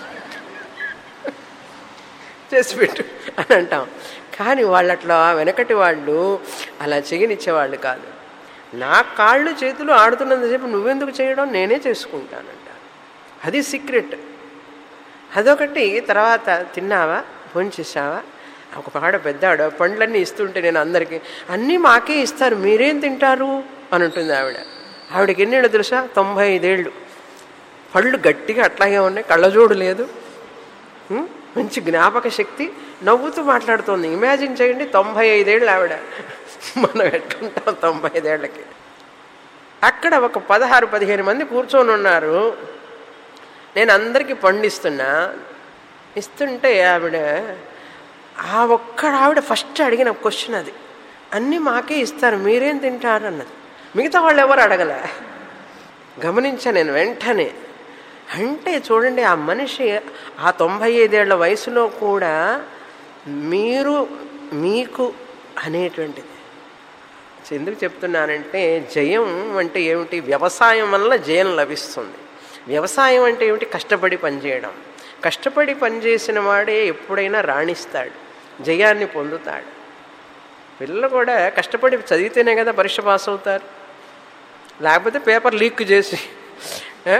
చేసి పెట్టు అని అంటాం కానీ వాళ్ళు అట్లా వెనకటి వాళ్ళు అలా చేయనిచ్చేవాళ్ళు కాదు నా కాళ్ళు చేతులు ఆడుతున్నంతసేపు నువ్వెందుకు చేయడం నేనే చేసుకుంటానంట అది సీక్రెట్ అదొకటి తర్వాత తిన్నావా ఫోన్ చేసావా ఒక పాడ పెద్దావిడ పండ్లన్నీ ఇస్తుంటే నేను అందరికీ అన్నీ మాకే ఇస్తారు మీరేం తింటారు అని ఉంటుంది ఆవిడ ఆవిడకి ఎన్నేళ్ళు తెలుసా తొంభై ఐదేళ్ళు పళ్ళు గట్టిగా అట్లాగే ఉన్నాయి కళ్ళజోడు లేదు ఉం? మంచి జ్ఞాపక శక్తి నవ్వుతూ మాట్లాడుతోంది ఇమాజిన్ చేయండి తొంభై ఐదేళ్ళు ఆవిడ మనం ఎట్లుంటాం తొంభై ఐదేళ్లకి అక్కడ ఒక పదహారు పదిహేను మంది కూర్చొని ఉన్నారు నేను అందరికీ పండిస్తున్నా ఇస్తుంటే ఆవిడ ఆ ఒక్కడ ఆవిడ ఫస్ట్ అడిగిన క్వశ్చన్ అది అన్నీ మాకే ఇస్తారు మీరేం తింటారు అన్నది మిగతా వాళ్ళు ఎవరు అడగలే గమనించా నేను వెంటనే అంటే చూడండి ఆ మనిషి ఆ తొంభై ఐదేళ్ల వయసులో కూడా మీరు మీకు అనేటువంటిది ఎందుకు చెప్తున్నానంటే జయం అంటే ఏమిటి వ్యవసాయం వల్ల జయం లభిస్తుంది వ్యవసాయం అంటే ఏమిటి కష్టపడి పనిచేయడం కష్టపడి పనిచేసిన వాడే ఎప్పుడైనా రాణిస్తాడు జయాన్ని పొందుతాడు పిల్లలు కూడా కష్టపడి చదివితేనే కదా పరీక్ష పాస్ అవుతారు లేకపోతే పేపర్ లీక్ చేసి ఆ,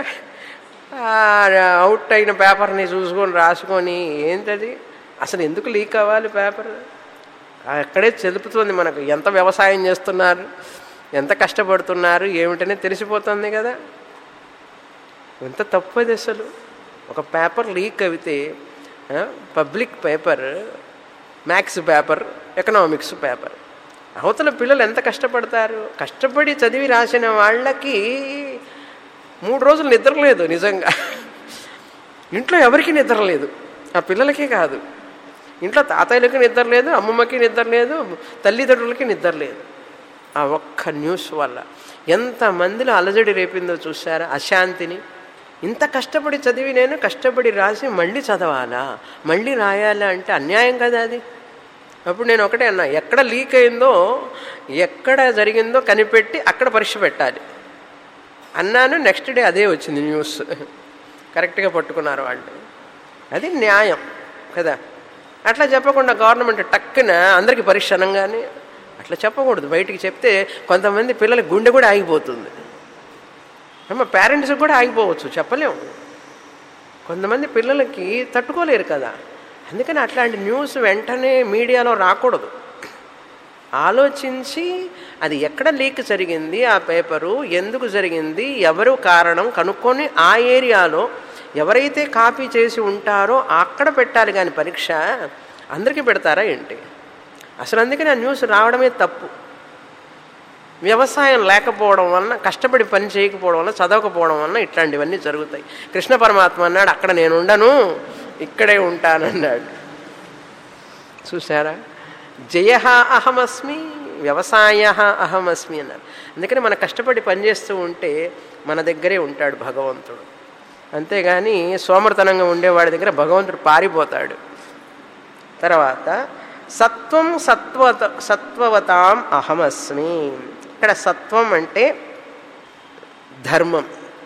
అవుట్ అయిన పేపర్ని చూసుకొని రాసుకొని ఏంటది అసలు ఎందుకు లీక్ అవ్వాలి పేపర్ అక్కడే తెలుపుతుంది మనకు ఎంత వ్యవసాయం చేస్తున్నారు ఎంత కష్టపడుతున్నారు ఏమిటనే తెలిసిపోతుంది కదా ఎంత తప్పది అసలు ఒక పేపర్ లీక్ అయితే public paper maths paper economics paper అవతల పిల్లలు ఎంత కష్టపడతారు కష్టపడి చదివి రాసిన వాళ్ళకి మూడు రోజులు నిద్ర లేదు నిజంగా ఇంట్లో ఎవరికి నిద్ర లేదు ఆ పిల్లలకే కాదు ఇంట్లో తాతయ్యలకి నిద్ర లేదు అమ్మమ్మకి నిద్ర లేదు తల్లిదండ్రులకి నిద్ర లేదు ఆ ఒక్క న్యూస్ వల్ల ఎంతమందిలో అలజడి రేపిందో చూసారా అశాంతిని ఇంత కష్టపడి చదివి నేను కష్టపడి రాసి మళ్ళీ చదవాలా మళ్ళీ రాయాలా అంటే అన్యాయం కదా అది అప్పుడు నేను ఒకటే అన్నా ఎక్కడ లీక్ అయిందో ఎక్కడ జరిగిందో కనిపెట్టి అక్కడ పరీక్ష పెట్టాలి అన్నాను నెక్స్ట్ డే అదే వచ్చింది న్యూస్ కరెక్ట్గా పట్టుకున్నారు వాళ్ళు అది న్యాయం కదా అట్లా చెప్పకుండా గవర్నమెంట్ టక్కున అందరికీ పరీక్ష అనగానే అట్లా చెప్పకూడదు బయటికి చెప్తే కొంతమంది పిల్లల గుండె కూడా ఆగిపోతుంది అమ్మ పేరెంట్స్కి కూడా ఆగిపోవచ్చు చెప్పలేము కొంతమంది పిల్లలకి తట్టుకోలేరు కదా అందుకని అట్లాంటి న్యూస్ వెంటనే మీడియాలో రాకూడదు ఆలోచించి అది ఎక్కడ లీక్ జరిగింది ఆ పేపరు ఎందుకు జరిగింది ఎవరు కారణం కనుక్కొని ఆ ఏరియాలో ఎవరైతే కాపీ చేసి ఉంటారో అక్కడ పెట్టాలి కానీ పరీక్ష అందరికీ పెడతారా ఏంటి అసలు అందుకని ఆ న్యూస్ రావడమే తప్పు వ్యవసాయం లేకపోవడం వలన కష్టపడి పని చేయకపోవడం వల్ల చదవకపోవడం వలన ఇట్లాంటివన్నీ జరుగుతాయి కృష్ణ పరమాత్మ అన్నాడు అక్కడ నేను ఉండను ఇక్కడే ఉంటానన్నాడు చూసారా జయ అహమస్మి వ్యవసాయ అహమస్మి అన్నారు అందుకని మన కష్టపడి పనిచేస్తూ ఉంటే మన దగ్గరే ఉంటాడు భగవంతుడు అంతేగాని సోమర్తనంగా ఉండేవాడి దగ్గర భగవంతుడు పారిపోతాడు తర్వాత సత్వం సత్వత సత్వవతాం అహమస్మి ఇక్కడ సత్వం అంటే ధర్మం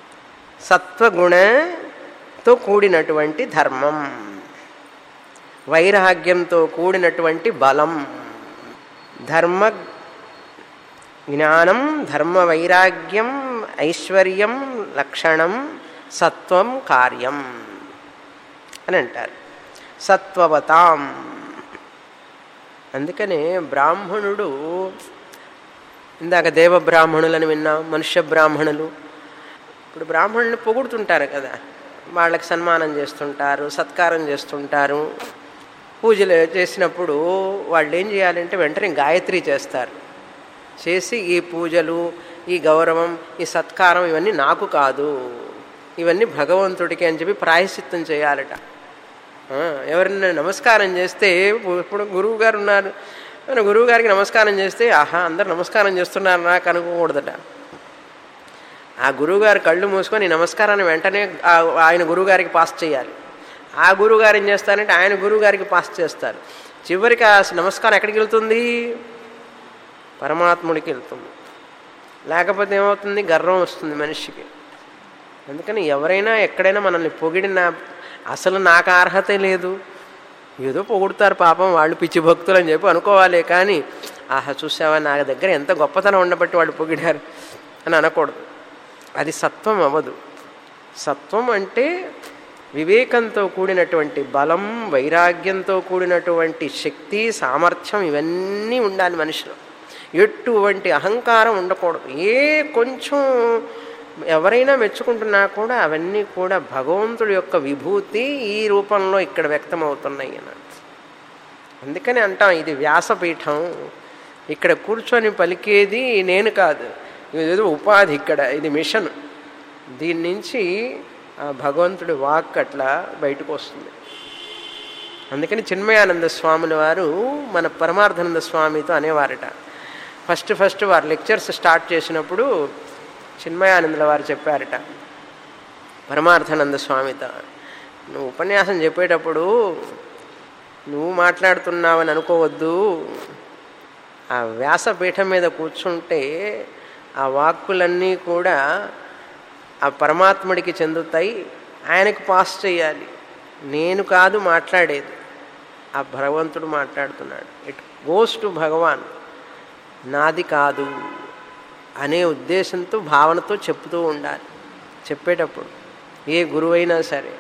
సత్వగుణతో కూడినటువంటి ధర్మం వైరాగ్యంతో కూడినటువంటి బలం ధర్మ జ్ఞానం ధర్మ వైరాగ్యం ఐశ్వర్యం లక్షణం సత్వం కార్యం అని అంటారు సత్వవతాం అందుకనే బ్రాహ్మణుడు ఇందాక దేవ బ్రాహ్మణులని విన్నాం మనుష్య బ్రాహ్మణులు ఇప్పుడు బ్రాహ్మణుల్ని పొగుడుతుంటారు కదా వాళ్ళకి సన్మానం చేస్తుంటారు సత్కారం చేస్తుంటారు పూజలు చేసినప్పుడు వాళ్ళు ఏం చేయాలంటే వెంటనే గాయత్రి చేస్తారు చేసి ఈ పూజలు ఈ గౌరవం ఈ సత్కారం ఇవన్నీ నాకు కాదు ఇవన్నీ భగవంతుడికి అని చెప్పి ప్రాయశ్చిత్తం చేయాలట ఆ, ఎవరైనా నమస్కారం చేస్తే ఇప్పుడు గురువు గారు ఉన్నారు మన గురువు గారికి నమస్కారం చేస్తే ఆహా అందరు నమస్కారం చేస్తున్నారు నాకు అనుకోకూడదట ఆ గురువుగారు కళ్ళు మూసుకొని ఈ నమస్కారాన్ని వెంటనే ఆ- ఆయన గురువుగారికి పాస్ చేయాలి ఆ గురువుగారు ఏం చేస్తారంటే ఆయన గురువుగారికి పాస్ చేస్తారు చివరికి ఆ నమస్కారం ఎక్కడికి వెళ్తుంది పరమాత్ముడికి వెళ్తుంది లేకపోతే ఏమవుతుంది గర్వం వస్తుంది మనిషికి అందుకని ఎవరైనా ఎక్కడైనా మనల్ని పొగిడిన అసలు నాకు అర్హత లేదు ఏదో పొగుడుతారు పాపం వాళ్ళు పిచ్చి భక్తులు అని చెప్పి అనుకోవాలి కానీ ఆహా చూసావా నా దగ్గర ఎంత గొప్పతనం ఉండబట్టి వాళ్ళు పొగిడారు అని అనకూడదు అది సత్వం అవ్వదు సత్వం అంటే వివేకంతో కూడినటువంటి బలం వైరాగ్యంతో కూడినటువంటి శక్తి సామర్థ్యం ఇవన్నీ ఉండాలి మనిషిలో ఎటువంటి అహంకారం ఉండకూడదు ఏ కొంచెం ఎవరైనా మెచ్చుకుంటున్నా కూడా అవన్నీ కూడా భగవంతుడి యొక్క విభూతి ఈ రూపంలో ఇక్కడ వ్యక్తమవుతున్నాయి అన్నట్టు అందుకని అంటాం ఇది వ్యాసపీఠం ఇక్కడ కూర్చొని పలికేది నేను కాదు ఇదేదో ఉపాధి ఇక్కడ ఇది మిషన్ దీని నుంచి ఆ భగవంతుడి వాక్ అట్లా బయటకు వస్తుంది అందుకని చిన్మయానంద స్వాముల వారు మన పరమార్థానంద స్వామితో అనేవారట ఫస్ట్ ఫస్ట్ వారు లెక్చర్స్ స్టార్ట్ చేసినప్పుడు చిన్మయానందుల వారు చెప్పారట పరమార్థానంద స్వామితో నువ్వు ఉపన్యాసం చెప్పేటప్పుడు నువ్వు మాట్లాడుతున్నావని అనుకోవద్దు ఆ వ్యాసపీఠం మీద కూర్చుంటే ఆ వాక్కులన్నీ కూడా ఆ పరమాత్ముడికి చెందుతాయి ఆయనకు పాస్ చేయాలి నేను కాదు మాట్లాడేది ఆ భగవంతుడు మాట్లాడుతున్నాడు ఇట్ గోస్ టు భగవాన్ నాది కాదు అనే ఉద్దేశంతో భావనతో చెప్తూ ఉండాలి చెప్పేటప్పుడు ఏ గురువైనా సరే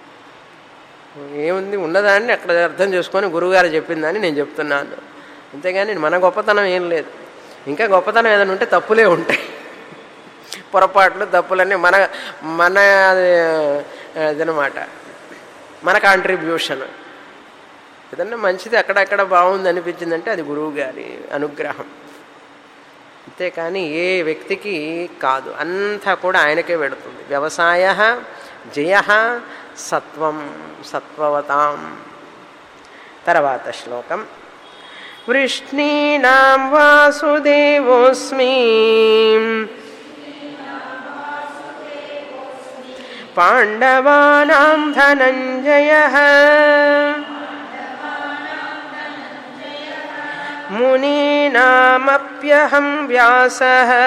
ఏముంది ఉన్నదాన్ని అక్కడ అర్థం చేసుకొని గురువుగారు చెప్పిందని నేను చెప్తున్నాను అంతేగాని మన గొప్పతనం ఏం లేదు ఇంకా గొప్పతనం ఏదైనా ఉంటే తప్పులే ఉంటాయి పొరపాట్లు తప్పులన్నీ మన మన అదనమాట మన కాంట్రిబ్యూషన్ ఏదన్నా మంచిది అక్కడక్కడ బాగుంది అనిపించిందంటే అది గురువు గారి అనుగ్రహం అంతేకాని ఏ వ్యక్తికి కాదు అంతా కూడా ఆయనకే పెడుతుంది వ్యవసాయ జయ సత్వం సత్వవతాం తర్వాత శ్లోకం వృష్ణీనాం వాసుదేవోస్మి పాండవానాం ధనంజయ మునీనామప్యహం వ్యాస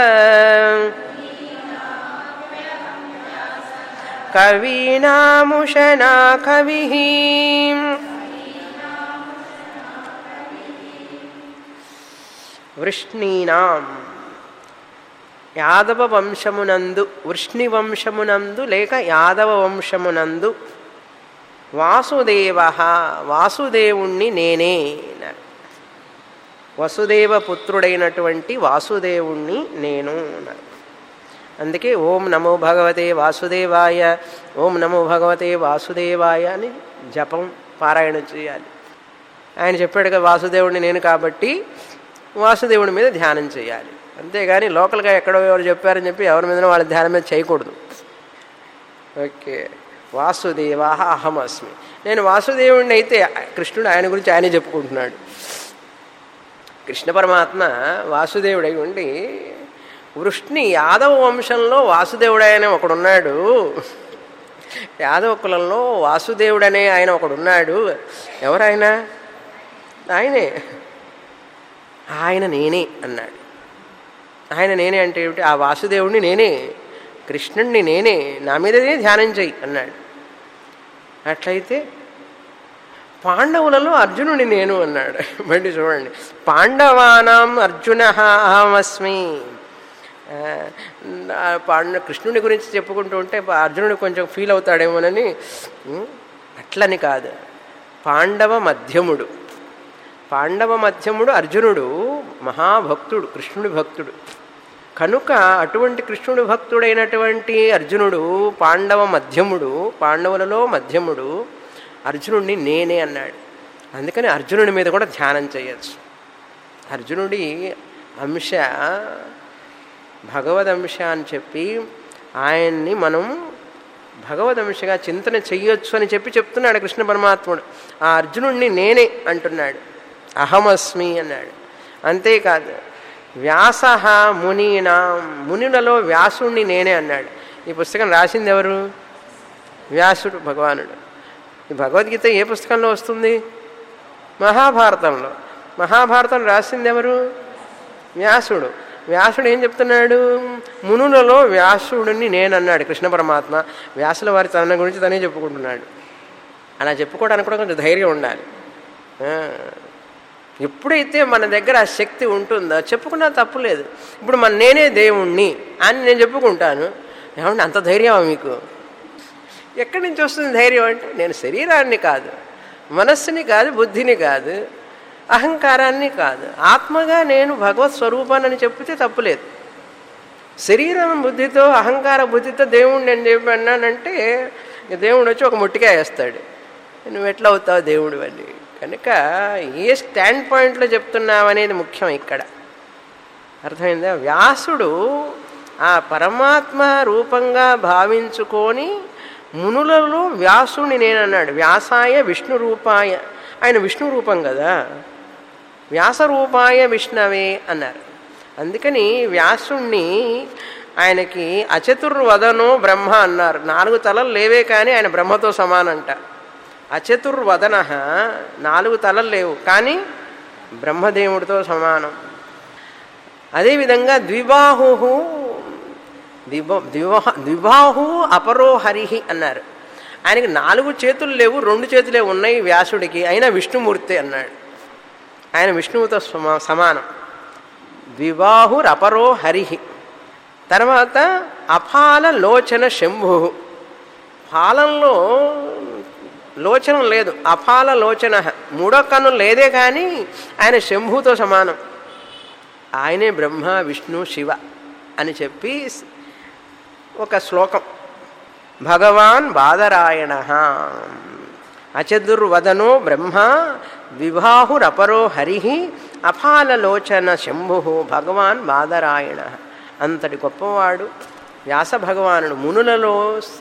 కవీనాముషనా కవి వృష్ణీనాం యాదవ వంశమునందు వృష్ణి వంశమునందు లేక యాదవ వంశమునందు వాసుదేవ వాసుదేవుణ్ణి నేనే అన్నారు వసుదేవ పుత్రుడైనటువంటి వాసుదేవుణ్ణి నేను అన్నారు అందుకే ఓం నమో భగవతే వాసుదేవాయ ఓం నమో భగవతే వాసుదేవాయ అని జపం పారాయణ చేయాలి ఆయన చెప్పాడుగా వాసుదేవుడిని నేను కాబట్టి వాసుదేవుడి మీద ధ్యానం చేయాలి అంతేగాని లోకల్గా ఎక్కడో ఎవరు చెప్పారని చెప్పి ఎవరి మీద వాళ్ళ ధ్యానం మీద చేయకూడదు ఓకే వాసుదేవా అహమస్మి నేను వాసుదేవుడిని అయితే కృష్ణుడు ఆయన గురించి ఆయనే చెప్పుకుంటున్నాడు కృష్ణ పరమాత్మ వాసుదేవుడై ఉండి వృష్ణి యాదవ వంశంలో వాసుదేవుడైన ఒకడున్నాడు యాదవ కులంలో వాసుదేవుడనే ఆయన ఒకడున్నాడు ఎవరాయన ఆయనే ఆయన నేనే అన్నాడు ఆయన నేనే అంటే ఏమిటి ఆ వాసుదేవుడిని నేనే కృష్ణుణ్ణి నేనే నా మీదనే ధ్యానం చెయ్యి అన్నాడు అట్లయితే పాండవులలో అర్జునుని నేను అన్నాడు మళ్ళీ చూడండి పాండవానాం అర్జున అహమస్మి ఆ, ఆ పాండ కృష్ణుని గురించి చెప్పుకుంటూ ఉంటే అర్జునుడు కొంచెం ఫీల్ అవుతాడేమోనని ఉం, అట్లని కాదు పాండవ మధ్యముడు పాండవ మధ్యముడు అర్జునుడు మహాభక్తుడు కృష్ణుడి భక్తుడు కనుక అటువంటి కృష్ణుడి భక్తుడైనటువంటి అర్జునుడు పాండవ మధ్యముడు పాండవులలో మధ్యముడు అర్జునుడిని నేనే అన్నాడు అందుకని అర్జునుడి మీద కూడా ధ్యానం చేయొచ్చు అర్జునుడి అంశ భగవదంశ అని చెప్పి ఆయన్ని మనం భగవదంశగా చింతన చెయ్యొచ్చు అని చెప్పి చెప్తున్నాడు కృష్ణ పరమాత్ముడు ఆ అర్జునుడిని నేనే అంటున్నాడు అహమస్మి అన్నాడు అంతేకాదు వ్యాస మునీనా మునులలో వ్యాసుణ్ణి నేనే అన్నాడు ఈ పుస్తకం రాసింది ఎవరు వ్యాసుడు భగవానుడు ఈ భగవద్గీత ఏ పుస్తకంలో వస్తుంది మహాభారతంలో మహాభారతం రాసింది ఎవరు వ్యాసుడు వ్యాసుడు ఏం చెప్తున్నాడు మునులలో వ్యాసుడిని నేనన్నాడు కృష్ణ పరమాత్మ వ్యాసుల వారి తన గురించి తనే చెప్పుకుంటున్నాడు అలా చెప్పుకోవడానికి కూడా కొంచెం ధైర్యం ఉండాలి ఆ, ఎప్పుడైతే మన దగ్గర ఆ శక్తి ఉంటుందో చెప్పుకున్నా తప్పులేదు ఇప్పుడు మన నేనే దేవుణ్ణి అని నేను చెప్పుకుంటాను ఏమంటే అంత ధైర్యమా మీకు ఎక్కడి నుంచి వస్తుంది ధైర్యం అంటే నేను శరీరాన్ని కాదు మనస్సుని కాదు బుద్ధిని కాదు అహంకారాన్ని కాదు ఆత్మగా నేను భగవత్ స్వరూపాన్ని చెప్తే తప్పులేదు శరీరం బుద్ధితో అహంకార బుద్ధితో దేవుణ్ణి నేను చెప్పన్నానంటే ఇక దేవుడు వచ్చి ఒక ముట్టికాయ వేస్తాడు నువ్వు ఎట్లా అవుతావు దేవుడు అని కనుక ఏ స్టాండ్ పాయింట్లో చెప్తున్నావు అనేది ముఖ్యం ఇక్కడ అర్థమైందా వ్యాసుడు ఆ పరమాత్మ రూపంగా భావించుకొని మునులలో వ్యాసుని నేనన్నాడు వ్యాసాయ విష్ణు రూపాయ ఆయన విష్ణు రూపం కదా వ్యాసరూపాయ విష్ణవే అన్నారు అందుకని వ్యాసుణ్ణి ఆయనకి అచతుర్వదనో బ్రహ్మ అన్నారు నాలుగు తలలు లేవే కానీ ఆయన బ్రహ్మతో సమానంట అచతుర్వదన నాలుగు తలలు లేవు కానీ బ్రహ్మదేవుడితో సమానం అదేవిధంగా ద్విబాహు ద్విబ ద్వివాహ ద్విబాహు అపరో హరిహి అన్నారు ఆయనకి నాలుగు చేతులు లేవు రెండు చేతులే ఉన్నాయి వ్యాసుడికి అయినా విష్ణుమూర్తి అన్నాడు ఆయన విష్ణువుతో సమా సమానం ద్విబాహురపరో హరిహి తర్వాత అపాల లోచన శంభు పాలంలో లోచనం లేదు అపాల లోచన మూడో కన్ను లేదే కానీ ఆయన శంభుతో సమానం ఆయనే బ్రహ్మ విష్ణు శివ అని చెప్పి ఒక శ్లోకం భగవాన్ బాదరాయణ అచదుర్వదనో బ్రహ్మ ద్విబాహురపరో హరి అపాలలోచన శంభు భగవాన్ బాదరాయణ అంతటి గొప్పవాడు వ్యాస భగవానుడు మునులలో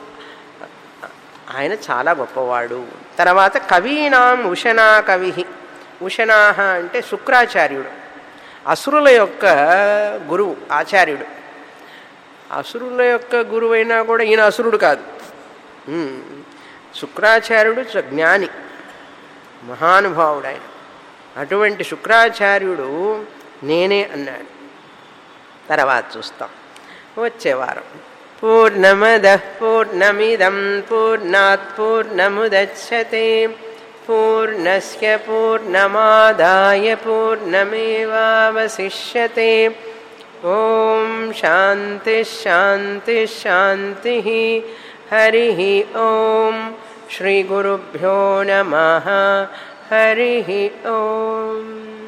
ఆయన చాలా గొప్పవాడు తర్వాత కవీనాం ఉషనా కవి ఉషనాహ అంటే శుక్రాచార్యుడు అసురుల యొక్క గురువు ఆచార్యుడు అసురుల యొక్క గురువు అయినా కూడా ఈయన అసురుడు కాదు ఉమ్. శుక్రాచార్యుడు చ- జ్ఞాని మహానుభావుడు ఆయన అటువంటి శుక్రాచార్యుడు నేనే అన్నాడు తర్వాత చూస్తాం వచ్చే వారం పూర్ణమద పూర్ణమిదం పూర్ణాత్ పూర్ణముదచ్చతే పూర్ణస్య పూర్ణమాదాయ పూర్ణమేవావశిష్యతే ఓం శాంతి శాంతి శాంతి హరి ఓం శ్రీ గురుభ్యో నమ హరి ఓం